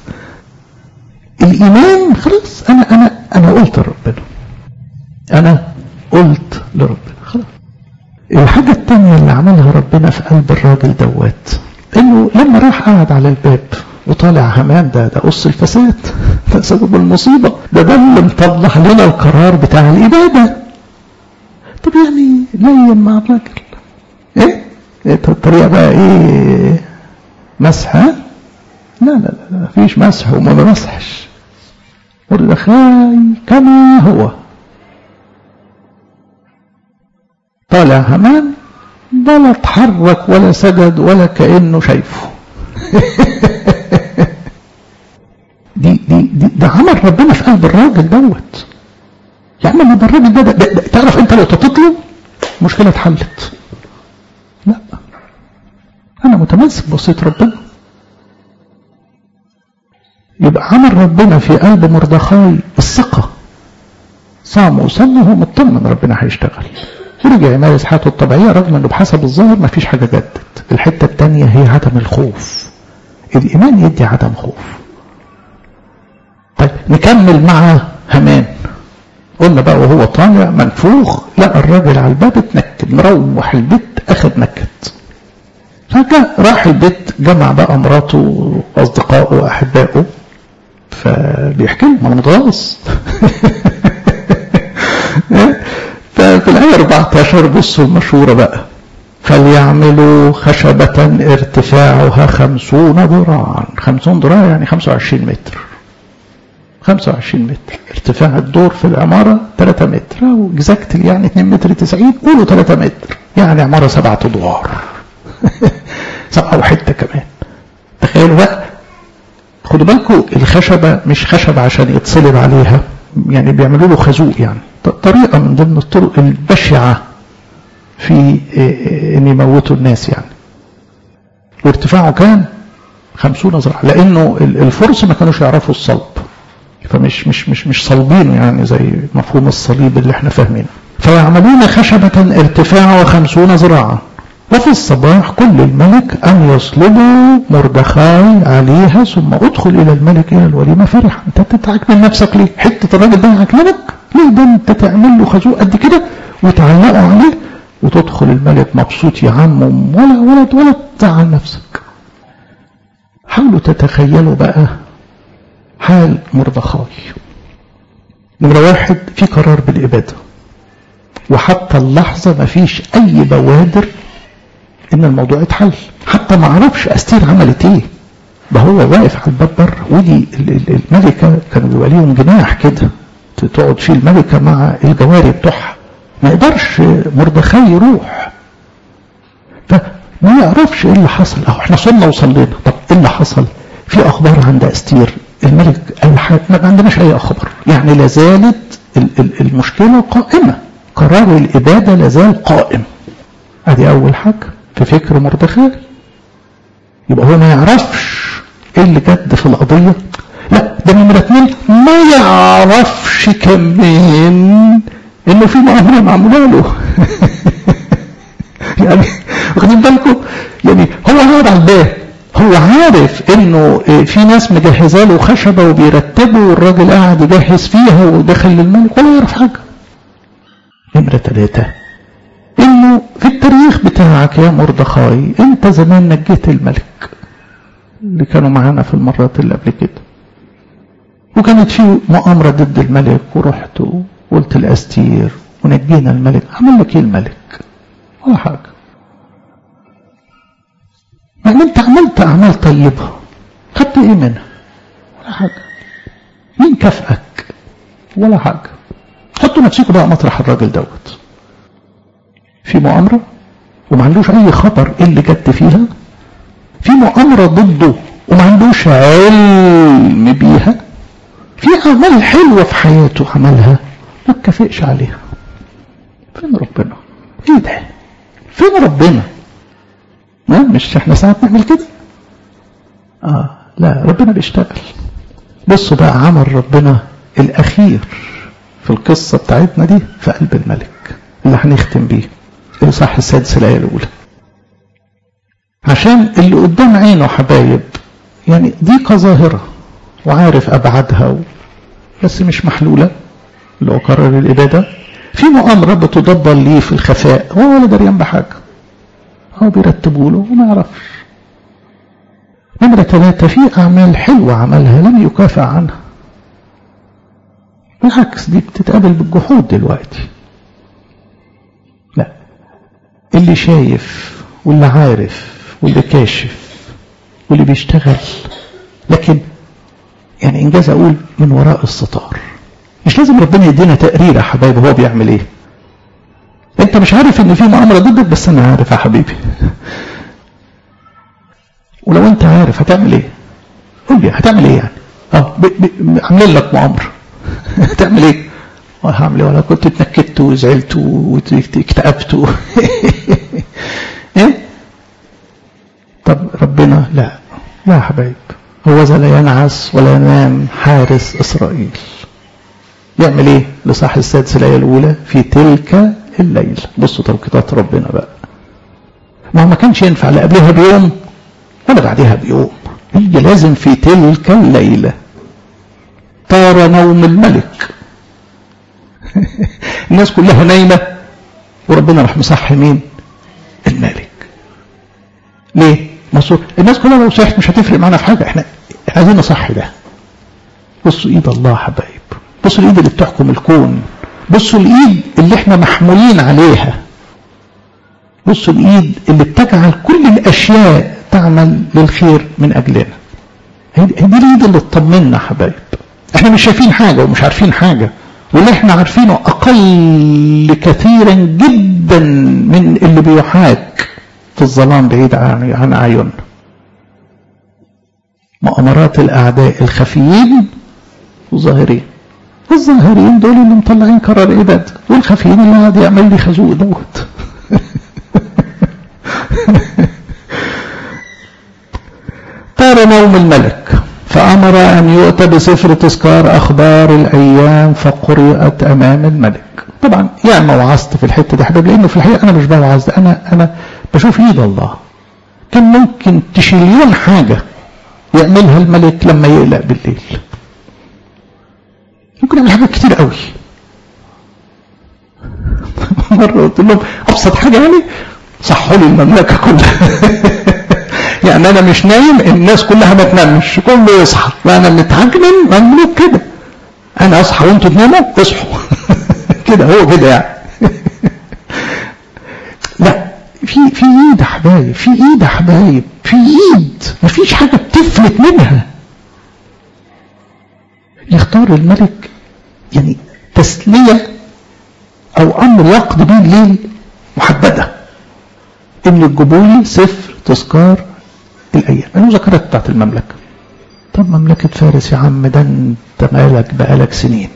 الايمان خلاص انا انا انا قلت لربنا انا قلت لربنا خلاص الحاجة التانية اللي عملها ربنا في قلب الراجل دوت انه لما راح قعد على الباب وطالع همان ده ده قص الفساد ده سبب المصيبة ده ده اللي مطلع لنا القرار بتاع الإبادة طب يعني لين مع الراجل ايه, إيه الطريقة بقى ايه مسح ها؟ لا لا لا مفيش مسح وما بمسحش مردخاي كما هو طالع همان ولا اتحرك ولا سجد ولا كأنه شايفه دي دي دي ده عمل ربنا في قلب الراجل دوت يا عم ما ده الراجل ده, ده, ده, ده تعرف انت لو تطلب مشكله اتحلت لا انا متمسك بوصيه ربنا يبقى عمل ربنا في قلب مردخاي الثقه صام وصلى هو مطمن ربنا هيشتغل ورجع يمارس حياته الطبيعيه رغم انه بحسب الظاهر ما فيش حاجه جدت الحته الثانيه هي عدم الخوف الايمان يدي عدم خوف طيب نكمل مع همان قلنا بقى وهو طالع منفوخ لقى الراجل على الباب اتنكد مروح البيت اخد نكد فجاء راح البيت جمع بقى مراته واصدقائه واحبائه فبيحكي لهم انا متغاظ ففي الآية 14 بصوا المشهورة بقى فليعملوا خشبة ارتفاعها خمسون ذراعا خمسون ذراع يعني 25 متر 25 متر ارتفاع الدور في العمارة 3 متر أو اكزاكتلي يعني 2 متر 90 قولوا 3 متر يعني عمارة سبعة أدوار سبعة وحتة كمان تخيلوا بقى خدوا بالكم الخشبة مش خشبة عشان يتصلب عليها يعني بيعملوا له خازوق يعني طريقة من ضمن الطرق البشعة في ان يموتوا الناس يعني وارتفاعه كان خمسون ذراع لانه الفرس ما كانوش يعرفوا الصلب فمش مش مش مش صلبينه يعني زي مفهوم الصليب اللي احنا فاهمينه فيعملون خشبة ارتفاعها خمسون ذراعا وفي الصباح كل الملك أن يصلبوا مردخاي عليها ثم ادخل إلى الملك إلى الوليمة فرحا أنت تتعك من نفسك ليه حتة الراجل ده يعكنك ليه ده أنت تعمل له خازوق قد كده وتعلقه عليه وتدخل الملك مبسوط يا عم ولا ولا ولا تزعل نفسك حاولوا تتخيلوا بقى حال مردخاي نمرة واحد في قرار بالإبادة وحتى اللحظة ما فيش أي بوادر إن الموضوع يتحل حتى ما عرفش أستير عملت إيه ده هو واقف على الباب بره ودي الملكة كانوا بيبقى ليهم جناح كده تقعد فيه الملكة مع الجواري بتوعها ما يقدرش مردخاي يروح فما يعرفش ايه اللي حصل اهو احنا صلنا وصلينا طب ايه اللي حصل في اخبار عند استير الملك قال حاجه ما عندناش اي اخبار يعني لا زالت المشكله قائمه قرار الاباده لا زال قائم ادي اول حاجه في فكر مردخاي يبقى هو ما يعرفش ايه اللي جد في القضيه لا ده نمره اتنين ما يعرفش كمان انه في مؤامره معموله له يعني واخدين بالكم يعني هو قاعد على الباب هو عارف انه في ناس مجهزه له خشبه وبيرتبوا والراجل قاعد يجهز فيها ودخل للملك ولا يعرف حاجه نمره ثلاثه انه في التاريخ بتاعك يا مردخاي انت زمان نجيت الملك اللي كانوا معانا في المرات اللي قبل كده وكانت في مؤامره ضد الملك ورحت قلت لاستير ونجينا الملك عمل لك ايه الملك ولا حاجه يعني انت عملت اعمال طيبه خدت ايه منها ولا حاجه مين كافئك ولا حاجه حطوا نفسكم بقى مطرح الراجل دوت في مؤامره وما عندوش اي خبر ايه اللي جد فيها في مؤامره ضده وما عندوش علم بيها في اعمال حلوه في حياته عملها ما تكافئش عليها فين ربنا ايه ده فين ربنا ما مش احنا ساعات نعمل كده اه لا ربنا بيشتغل بصوا بقى عمل ربنا الاخير في القصة بتاعتنا دي في قلب الملك اللي هنختم بيه الإصحاح السادس الآية الأولى عشان اللي قدام عينه حبايب يعني ضيقة ظاهرة وعارف أبعادها و... بس مش محلولة اللي هو قرر الإبادة في مؤامرة بتدبر ليه في الخفاء هو ولا دريان بحاجة هو بيرتبوا له وما يعرفش نمرة ثلاثة في أعمال حلوة عملها لم يكافئ عنها بالعكس دي بتتقابل بالجحود دلوقتي لا اللي شايف واللي عارف واللي كاشف واللي بيشتغل لكن يعني انجاز اقول من وراء الستار مش لازم ربنا يدينا تقرير يا حبايبي هو بيعمل ايه انت مش عارف ان في مؤامره ضدك بس انا عارف يا حبيبي ولو انت عارف هتعمل ايه قول لي هتعمل ايه يعني اه عاملين لك مؤامره هتعمل ايه هعمل ايه ولا كنت اتنكدت وزعلت واكتئبت ايه طب ربنا لا لا يا حبايب هو ذا لا ينعس ولا ينام حارس اسرائيل يعمل ايه لصاح السادس الايه الاولى في تلك الليل بصوا توقيتات ربنا بقى ما هو ما كانش ينفع لا قبلها بيوم ولا بعدها بيوم هي لازم في تلك الليله طار نوم الملك الناس كلها نايمه وربنا راح مصحي مين الملك ليه مصر الناس كلها لو صحت مش هتفرق معانا في حاجه احنا احنا عايزين نصحي ده بصوا ايد الله حبايب بصوا الايد اللي بتحكم الكون بصوا الايد اللي احنا محمولين عليها بصوا الايد اللي بتجعل كل الاشياء تعمل للخير من اجلنا هي دي الايد اللي تطمنا حبايب احنا مش شايفين حاجه ومش عارفين حاجه واللي احنا عارفينه اقل كثيرا جدا من اللي بيحاك في الظلام بعيد عن عن اعيننا مؤامرات الاعداء الخفيين والظاهرين الظاهرين دول اللي مطلعين قرار عباد والخفيين اللي قاعد يعمل لي خازوق دوت طار نوم الملك فأمر أن يؤتى بسفر تذكار أخبار الأيام فقرأت أمام الملك طبعا يعني وعظت في الحتة دي حبيب لأنه في الحقيقة أنا مش بوعظ أنا أنا بشوف إيد الله كان ممكن تشيليون حاجة يعملها الملك لما يقلق بالليل ممكن يعمل حاجات كتير قوي مرة قلت لهم أبسط حاجة يعني صحوا لي المملكة كلها يعني أنا مش نايم الناس كلها ما تنامش كله يصحى وأنا متعجنن مملوك كده أنا أصحى وأنتوا تناموا اصحوا كده هو كده يعني لا في في ايد يا حبايب في ايد يا حبايب في ايد مفيش حاجه بتفلت منها يختار الملك يعني تسليه او امر يقضي به الليل محدده ان الجبولي سفر تذكار الايام المذكرات بتاعت المملكه طب مملكه فارس يا عم ده انت مالك بقالك سنين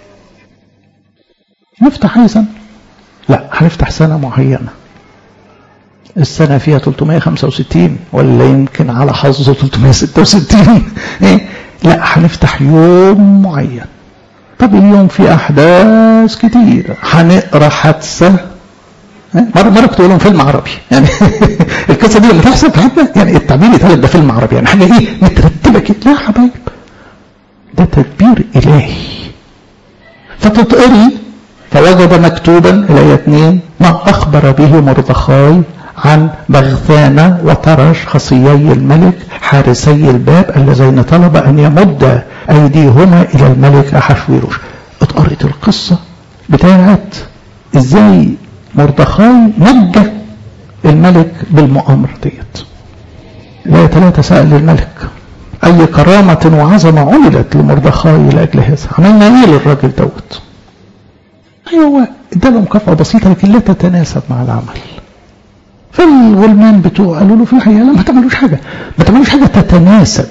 نفتح اي سنه لا هنفتح سنه معينه السنة فيها 365 ولا يمكن على حظه 366 إيه؟ لا هنفتح يوم معين طب اليوم في أحداث كتير هنقرا حادثة مرة مرة كنت لهم فيلم عربي يعني القصة دي لما تحصل في حتة يعني التعبير يتقال ده فيلم عربي يعني حاجة ايه مترتبة كده لا يا حبايب ده تدبير إلهي فتتقري فوجد مكتوبا الآية 2 ما أخبر به مردخاي عن بغثانة وطرش خصيي الملك حارسي الباب اللذين طلب أن يمد أيديهما إلى الملك أحشويروش اتقرت القصة بتاعت إزاي مردخاي نجى الملك بالمؤامرة ديت الآية ثلاثة سأل الملك أي كرامة وعظمة عملت لمردخاي لأجل هذا عملنا إيه للراجل دوت أيوة اداله مكافأة بسيطة لكن لا تتناسب مع العمل فالغلمان بتوعه قالوا له في الحقيقه لا ما تعملوش حاجه ما تعملوش حاجه تتناسب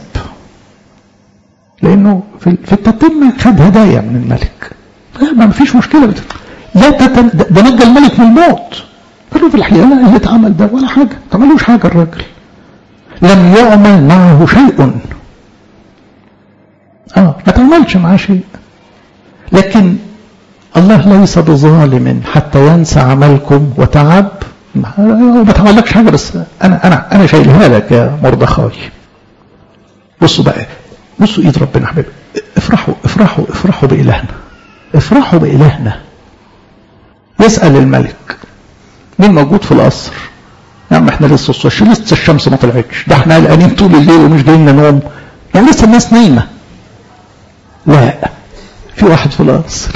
لانه في, في التتمه خد هدايا من الملك ما فيش مشكله بت... لا تتن... ده نجى الملك من الموت قالوا في الحقيقه لا اللي اتعمل ده ولا حاجه ما تعملوش حاجه الراجل لم يعمل معه شيء اه ما تعملش معاه شيء لكن الله ليس بظالم حتى ينسى عملكم وتعب ما بتعملكش حاجه بس انا انا انا شايلها لك يا مردخاي بصوا بقى بصوا ايد ربنا حبيبي افرحوا افرحوا افرحوا بالهنا افرحوا بالهنا يسال الملك مين موجود في القصر يا عم احنا لسه الصبح لسه الشمس ما طلعتش ده احنا قلقانين طول الليل ومش جايين نوم يعني لسه الناس نايمه لا في واحد في القصر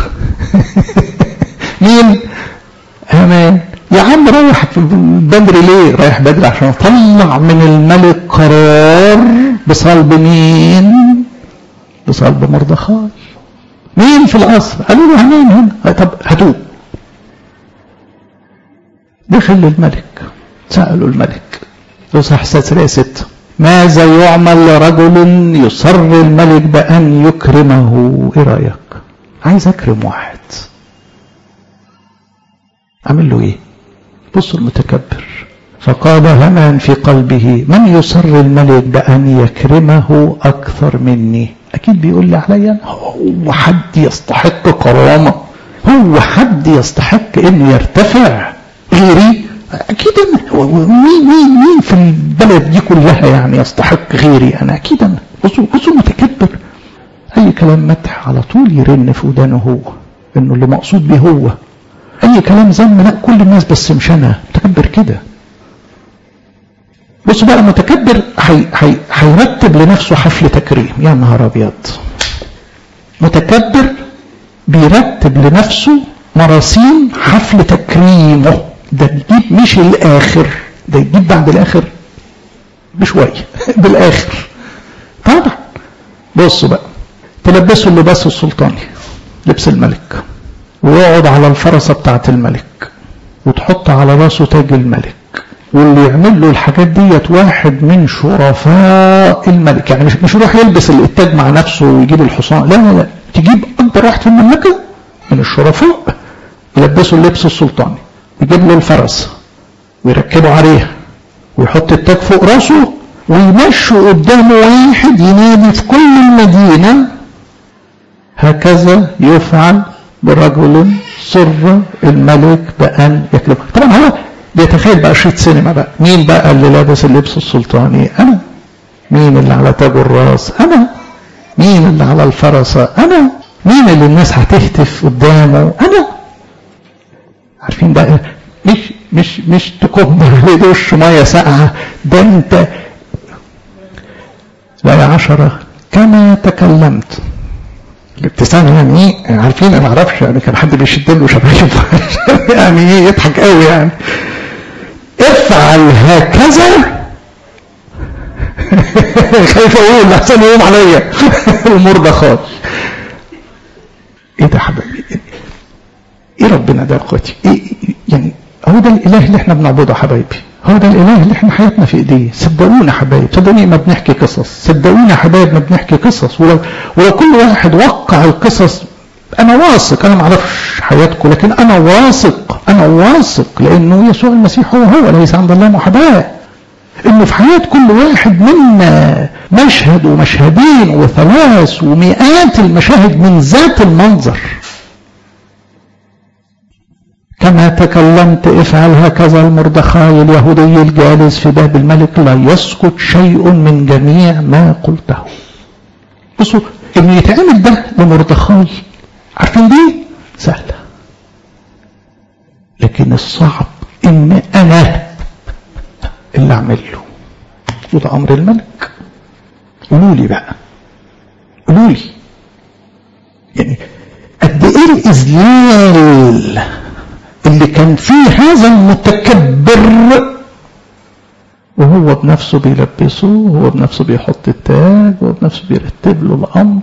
مين هامان يا عم رايح بدري ليه رايح بدري عشان اطلع من الملك قرار بصلب مين بصلب مردخاي مين في القصر قالوا له هامان هنا طب هاتوه دخل للملك سألوا الملك يصح ستة ستة ماذا يعمل لرجل يصر الملك بأن يكرمه ايه رأيك عايز اكرم واحد اعمل له ايه بصوا المتكبر فقال همان في قلبه من يصر الملك بأن يكرمه أكثر مني أكيد بيقول لي عليا هو حد يستحق كرامة هو حد يستحق انه يرتفع غيري اكيد انا مين مين مين في البلد دي كلها يعني يستحق غيري انا اكيد انا بصوا بصوا متكبر اي كلام مدح على طول يرن في ودانه هو انه اللي مقصود به هو اي كلام ذم لا كل الناس بس مش انا متكبر كده بص بقى متكبر هيرتب لنفسه حفل تكريم يا نهار ابيض متكبر بيرتب لنفسه مراسيم حفل تكريمه ده يجيب مش الاخر ده يجيب بعد الاخر بشويه بالاخر طبعا بصوا بقى تلبسوا اللباس السلطاني لبس الملك ويقعد على الفرسة بتاعت الملك وتحط على راسه تاج الملك واللي يعمل له الحاجات ديت واحد من شرفاء الملك يعني مش مش يروح يلبس التاج مع نفسه ويجيب الحصان لا لا لا تجيب اكبر واحد في المملكه من الشرفاء يلبسه اللبس السلطاني يجيب له الفرس ويركبه عليها ويحط التاج فوق راسه ويمشوا قدامه واحد ينادي في كل المدينة هكذا يفعل برجل سر الملك بأن يكلمه طبعا هو بيتخيل بقى شريط سينما بقى مين بقى اللي لابس اللبس السلطاني أنا مين اللي على تاج الراس أنا مين اللي على الفرسة أنا مين اللي الناس هتهتف قدامه أنا عارفين بقى مش مش مش تكب عليه دش ميه ساقعه ده انت لا يا عشرة كما تكلمت الابتسامة يعني ايه عارفين انا اعرفش يعني كان حد بيشد له شباشب يعني ايه يضحك قوي يعني افعل هكذا خايف اقول احسن يقوم عليا المرضى خالص ايه ده حبايبي ايه ربنا ده يا اخواتي ايه يعني هو ده الاله اللي احنا بنعبده حبايبي هو ده الاله اللي احنا حياتنا في ايديه صدقونا حبايب صدقوني ما بنحكي قصص صدقوني يا حبايب ما بنحكي قصص ولو ولو كل واحد وقع القصص انا واثق انا ما اعرفش حياتكم لكن انا واثق انا واثق لانه يسوع المسيح هو هو ليس عند الله محاباه انه في حياه كل واحد منا مشهد ومشهدين وثلاث ومئات المشاهد من ذات المنظر كما تكلمت افعل هكذا المردخاي اليهودي الجالس في باب الملك لا يسقط شيء من جميع ما قلته بصوا ان يتعمل ده لمردخاي عارفين ليه سهله لكن الصعب ان انا اللي اعمل له وده امر الملك قولوا لي بقى قولوا لي يعني قد ايه الاذلال اللي كان فيه هذا المتكبر وهو بنفسه بيلبسه وهو بنفسه بيحط التاج وهو بنفسه بيرتب له الامر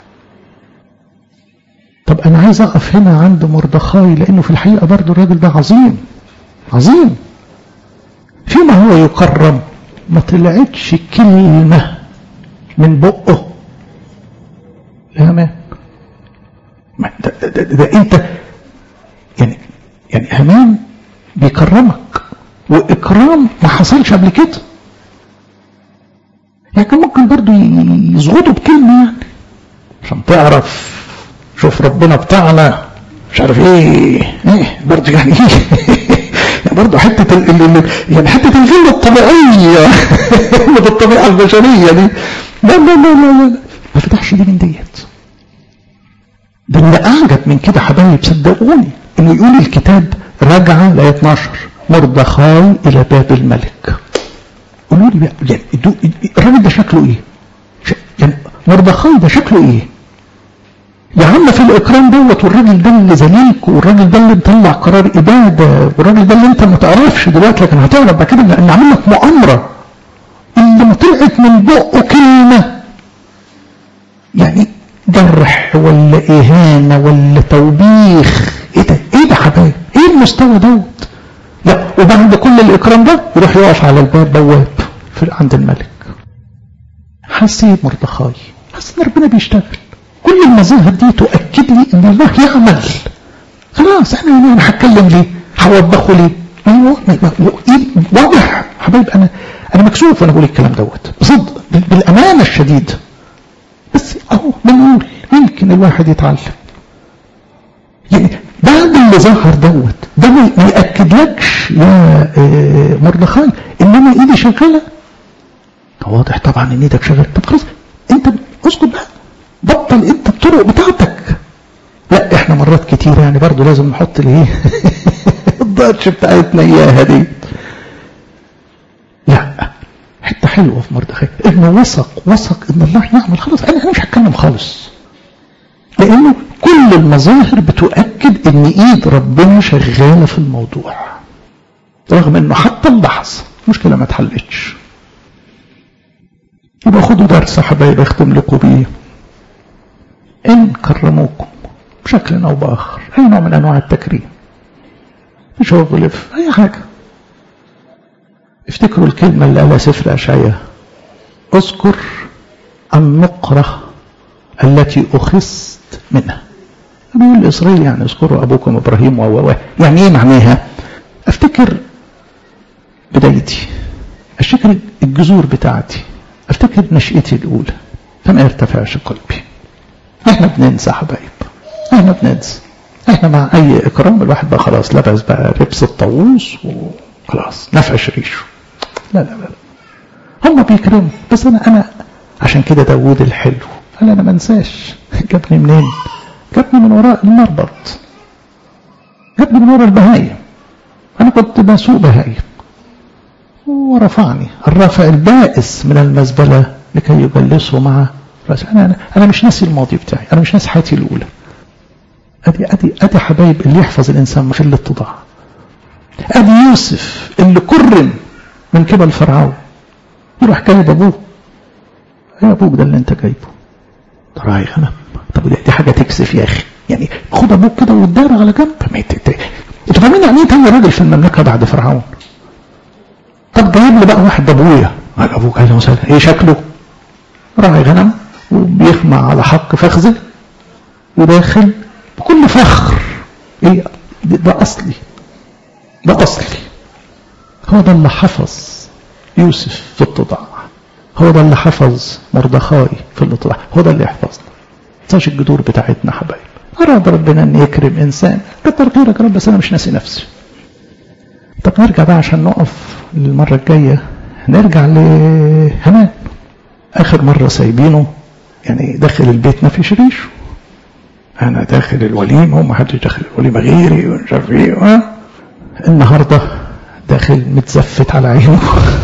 طب انا عايز اقف هنا عند مردخاي لانه في الحقيقه برضه الراجل ده عظيم عظيم فيما هو يكرم ما طلعتش كلمه من بقه يا مان ده, ده, ده, ده انت يعني يعني هامان بيكرمك واكرام ما حصلش قبل كده يعني كان ممكن برضو يزغطوا بكلمه يعني عشان تعرف شوف ربنا بتاعنا مش عارف ايه ايه برضه يعني ايه برضه حته ال ال يعني حته الفيلم الطبيعيه اللي بالطبيعه البشريه دي لا لا لا لا لا ما فتحش دي من ديت ده اللي اعجب من كده حبايب صدقوني انه يقول الكتاب رجع ل 12 مردخاي الى باب الملك قولوا لي بقى يعني الراجل ده شكله ايه؟ يعني مردخاي ده شكله ايه؟ يا عم في الاكرام دوت والراجل ده اللي ذليلك والراجل ده اللي مطلع قرار اباده والراجل ده اللي انت ما تعرفش دلوقتي لكن هتعرف بعد كده ان عامل لك مؤامره اللي ما طلعت من بقه كلمه يعني جرح ولا اهانه ولا توبيخ ايه ده ايه ده حبايب ايه المستوى دوت لا وبعد كل الاكرام ده يروح يقف على الباب بواب في عند الملك حسيت مردخاي حسيت ان ربنا بيشتغل كل المظاهر دي تؤكد لي ان الله يعمل خلاص انا انا هتكلم ليه هوبخه ليه واضح حبايب انا انا مكسوف وانا بقول الكلام دوت بصدق بالامانه الشديده بس اهو بنقول يمكن الواحد يتعلم يعني بعد اللي ظهر دوت ده ما ياكدلكش يا مردخاي ان انا ايدي شغاله واضح طبعا ان ايدك شغاله طب خلاص انت اسكت بقى بطل انت الطرق بتاعتك لا احنا مرات كتير يعني برضو لازم نحط الايه الضرش بتاعتنا اياها دي لا حته حلوه في مردخاي انه وثق وثق ان الله يعمل خلاص انا انا مش هتكلم خالص لانه كل المظاهر بتؤكد ان ايد ربنا شغاله في الموضوع رغم انه حتى اللحظه المشكله ما اتحلتش يبقى خدوا درس حبايبي اختم لكم بيه ان كرموكم بشكل او باخر اي نوع من انواع التكريم في شغل في اي حاجه افتكروا الكلمه اللي قالها سفر اشعياء اذكر النقره التي اخذت منها بيقول لاسرائيل يعني اذكروا ابوكم ابراهيم و يعني ايه معناها افتكر بدايتي افتكر الجذور بتاعتي افتكر نشأتي الاولى فما يرتفعش قلبي احنا بننسى حبايب احنا بننسى احنا مع اي اكرام الواحد بقى خلاص لبس بقى لبس الطاووس وخلاص نفعش ريشه لا لا لا هم بيكرموا بس انا انا عشان كده داوود الحلو قال انا ما انساش جابني منين جابني من وراء المربط جابني من وراء البهايم انا كنت بسوق بهايم ورفعني الرافع البائس من المزبلة لكي يجلسه مع رأس أنا, أنا, أنا مش ناسي الماضي بتاعي أنا مش ناسي حياتي الأولى أدي, أدي, أدي حبايب اللي يحفظ الإنسان في الاتضاع أدي يوسف اللي كرم من قبل فرعون يروح جايب أبوه يا أبوك ده اللي أنت جايبه ده راعي غنم طب دي حاجة تكسف يا أخي يعني خد أبوك كده وادار على جنب أنتوا فاهمين يعني إيه تاني راجل في المملكة بعد فرعون طب جايب لي بقى واحد ابويا قال ابوك اهلا وسهلا ايه شكله راعي غنم وبيخمع على حق فخذه وداخل بكل فخر ايه ده اصلي ده اصلي هو ده اللي حفظ يوسف في التضاع هو ده اللي حفظ مردخاي في الاتضاع هو ده اللي يحفظنا تنساش الجذور بتاعتنا حبايب اراد ربنا ان يكرم انسان كتر خيرك رب بس انا مش ناسي نفسي طب نرجع بقى عشان نقف للمرة الجاية نرجع لهمان آخر مرة سايبينه يعني داخل البيت ما فيش ريشه أنا داخل الوليمة وما حدش داخل الوليمة غيري ومش عارف إيه النهاردة داخل متزفت على عينه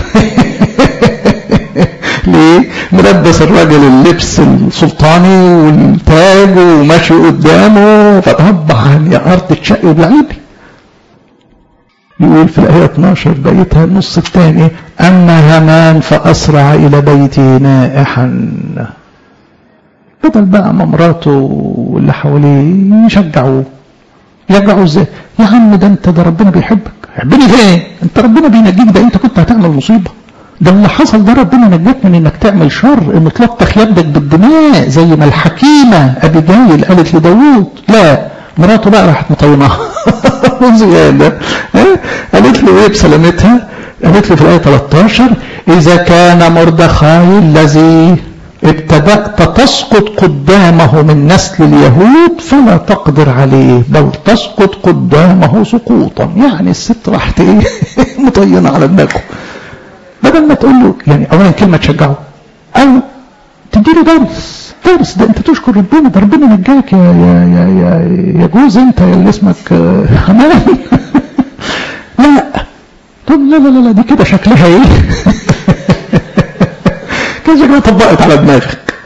ليه؟ ملبس الراجل اللبس السلطاني والتاج وماشي قدامه فطبعا يا أرض تشقي وبلعيبي يقول في الآية 12 بيتها النص الثاني أما همان فأسرع إلى بيته نائحا بدل بقى ما مراته واللي حواليه يشجعوه يشجعوه ازاي؟ يا عم ده انت ده ربنا بيحبك يحبني فين؟ انت ربنا بينجيك ده انت كنت هتعمل مصيبه ده اللي حصل ده ربنا نجاك من انك تعمل شر انه تلطخ يدك بالدماء زي ما الحكيمه ابي جايل قالت لداوود لا مراته بقى راحت مطينها زيادة قالت له ايه بسلامتها قالت له في الآية 13 إذا كان مردخاي الذي ابتدأت تسقط قدامه من نسل اليهود فلا تقدر عليه بل تسقط قدامه سقوطا يعني الست راحت ايه مطينة على دماغه بدل ما تقول له يعني اولا كلمة تشجعه او تديله درس درس ده انت تشكر ربنا ده ربنا نجاك يا يا يا يا, يا جوز انت يا اللي اسمك حمام لا طب لا لا لا دي كده شكلها ايه كده شكلها طبقت على دماغك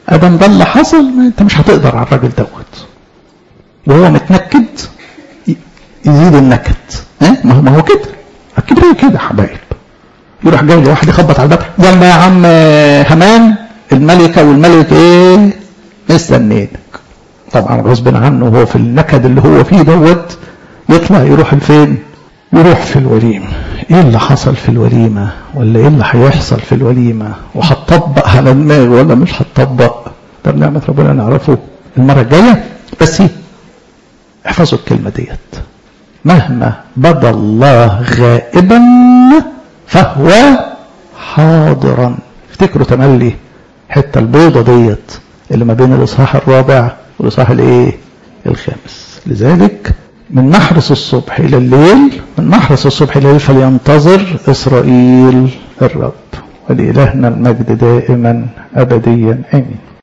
ادم ده اللي حصل انت مش هتقدر على الراجل دوت وهو متنكد يزيد النكد ها ما هو كده الكبرياء كده يا حبايب يروح جاي لواحد يخبط على الباب يلا يا عم همان الملكة والملك ايه مستنينك طبعا غصب عنه وهو في النكد اللي هو فيه دوت يطلع يروح لفين يروح في الوليمة ايه اللي حصل في الوليمة ولا ايه اللي هيحصل في الوليمة وهتطبق على دماغه ولا مش هتطبق ده بنعمة ربنا نعرفه المرة الجاية بس ايه احفظوا الكلمة ديت مهما بدا الله غائبا فهو حاضرا افتكروا تملي حتى البيضة ديت اللي ما بين الاصحاح الرابع والاصحاح الايه الخامس لذلك من محرس الصبح الى الليل من محرس الصبح الى الليل فلينتظر اسرائيل الرب ولإلهنا المجد دائما ابديا امين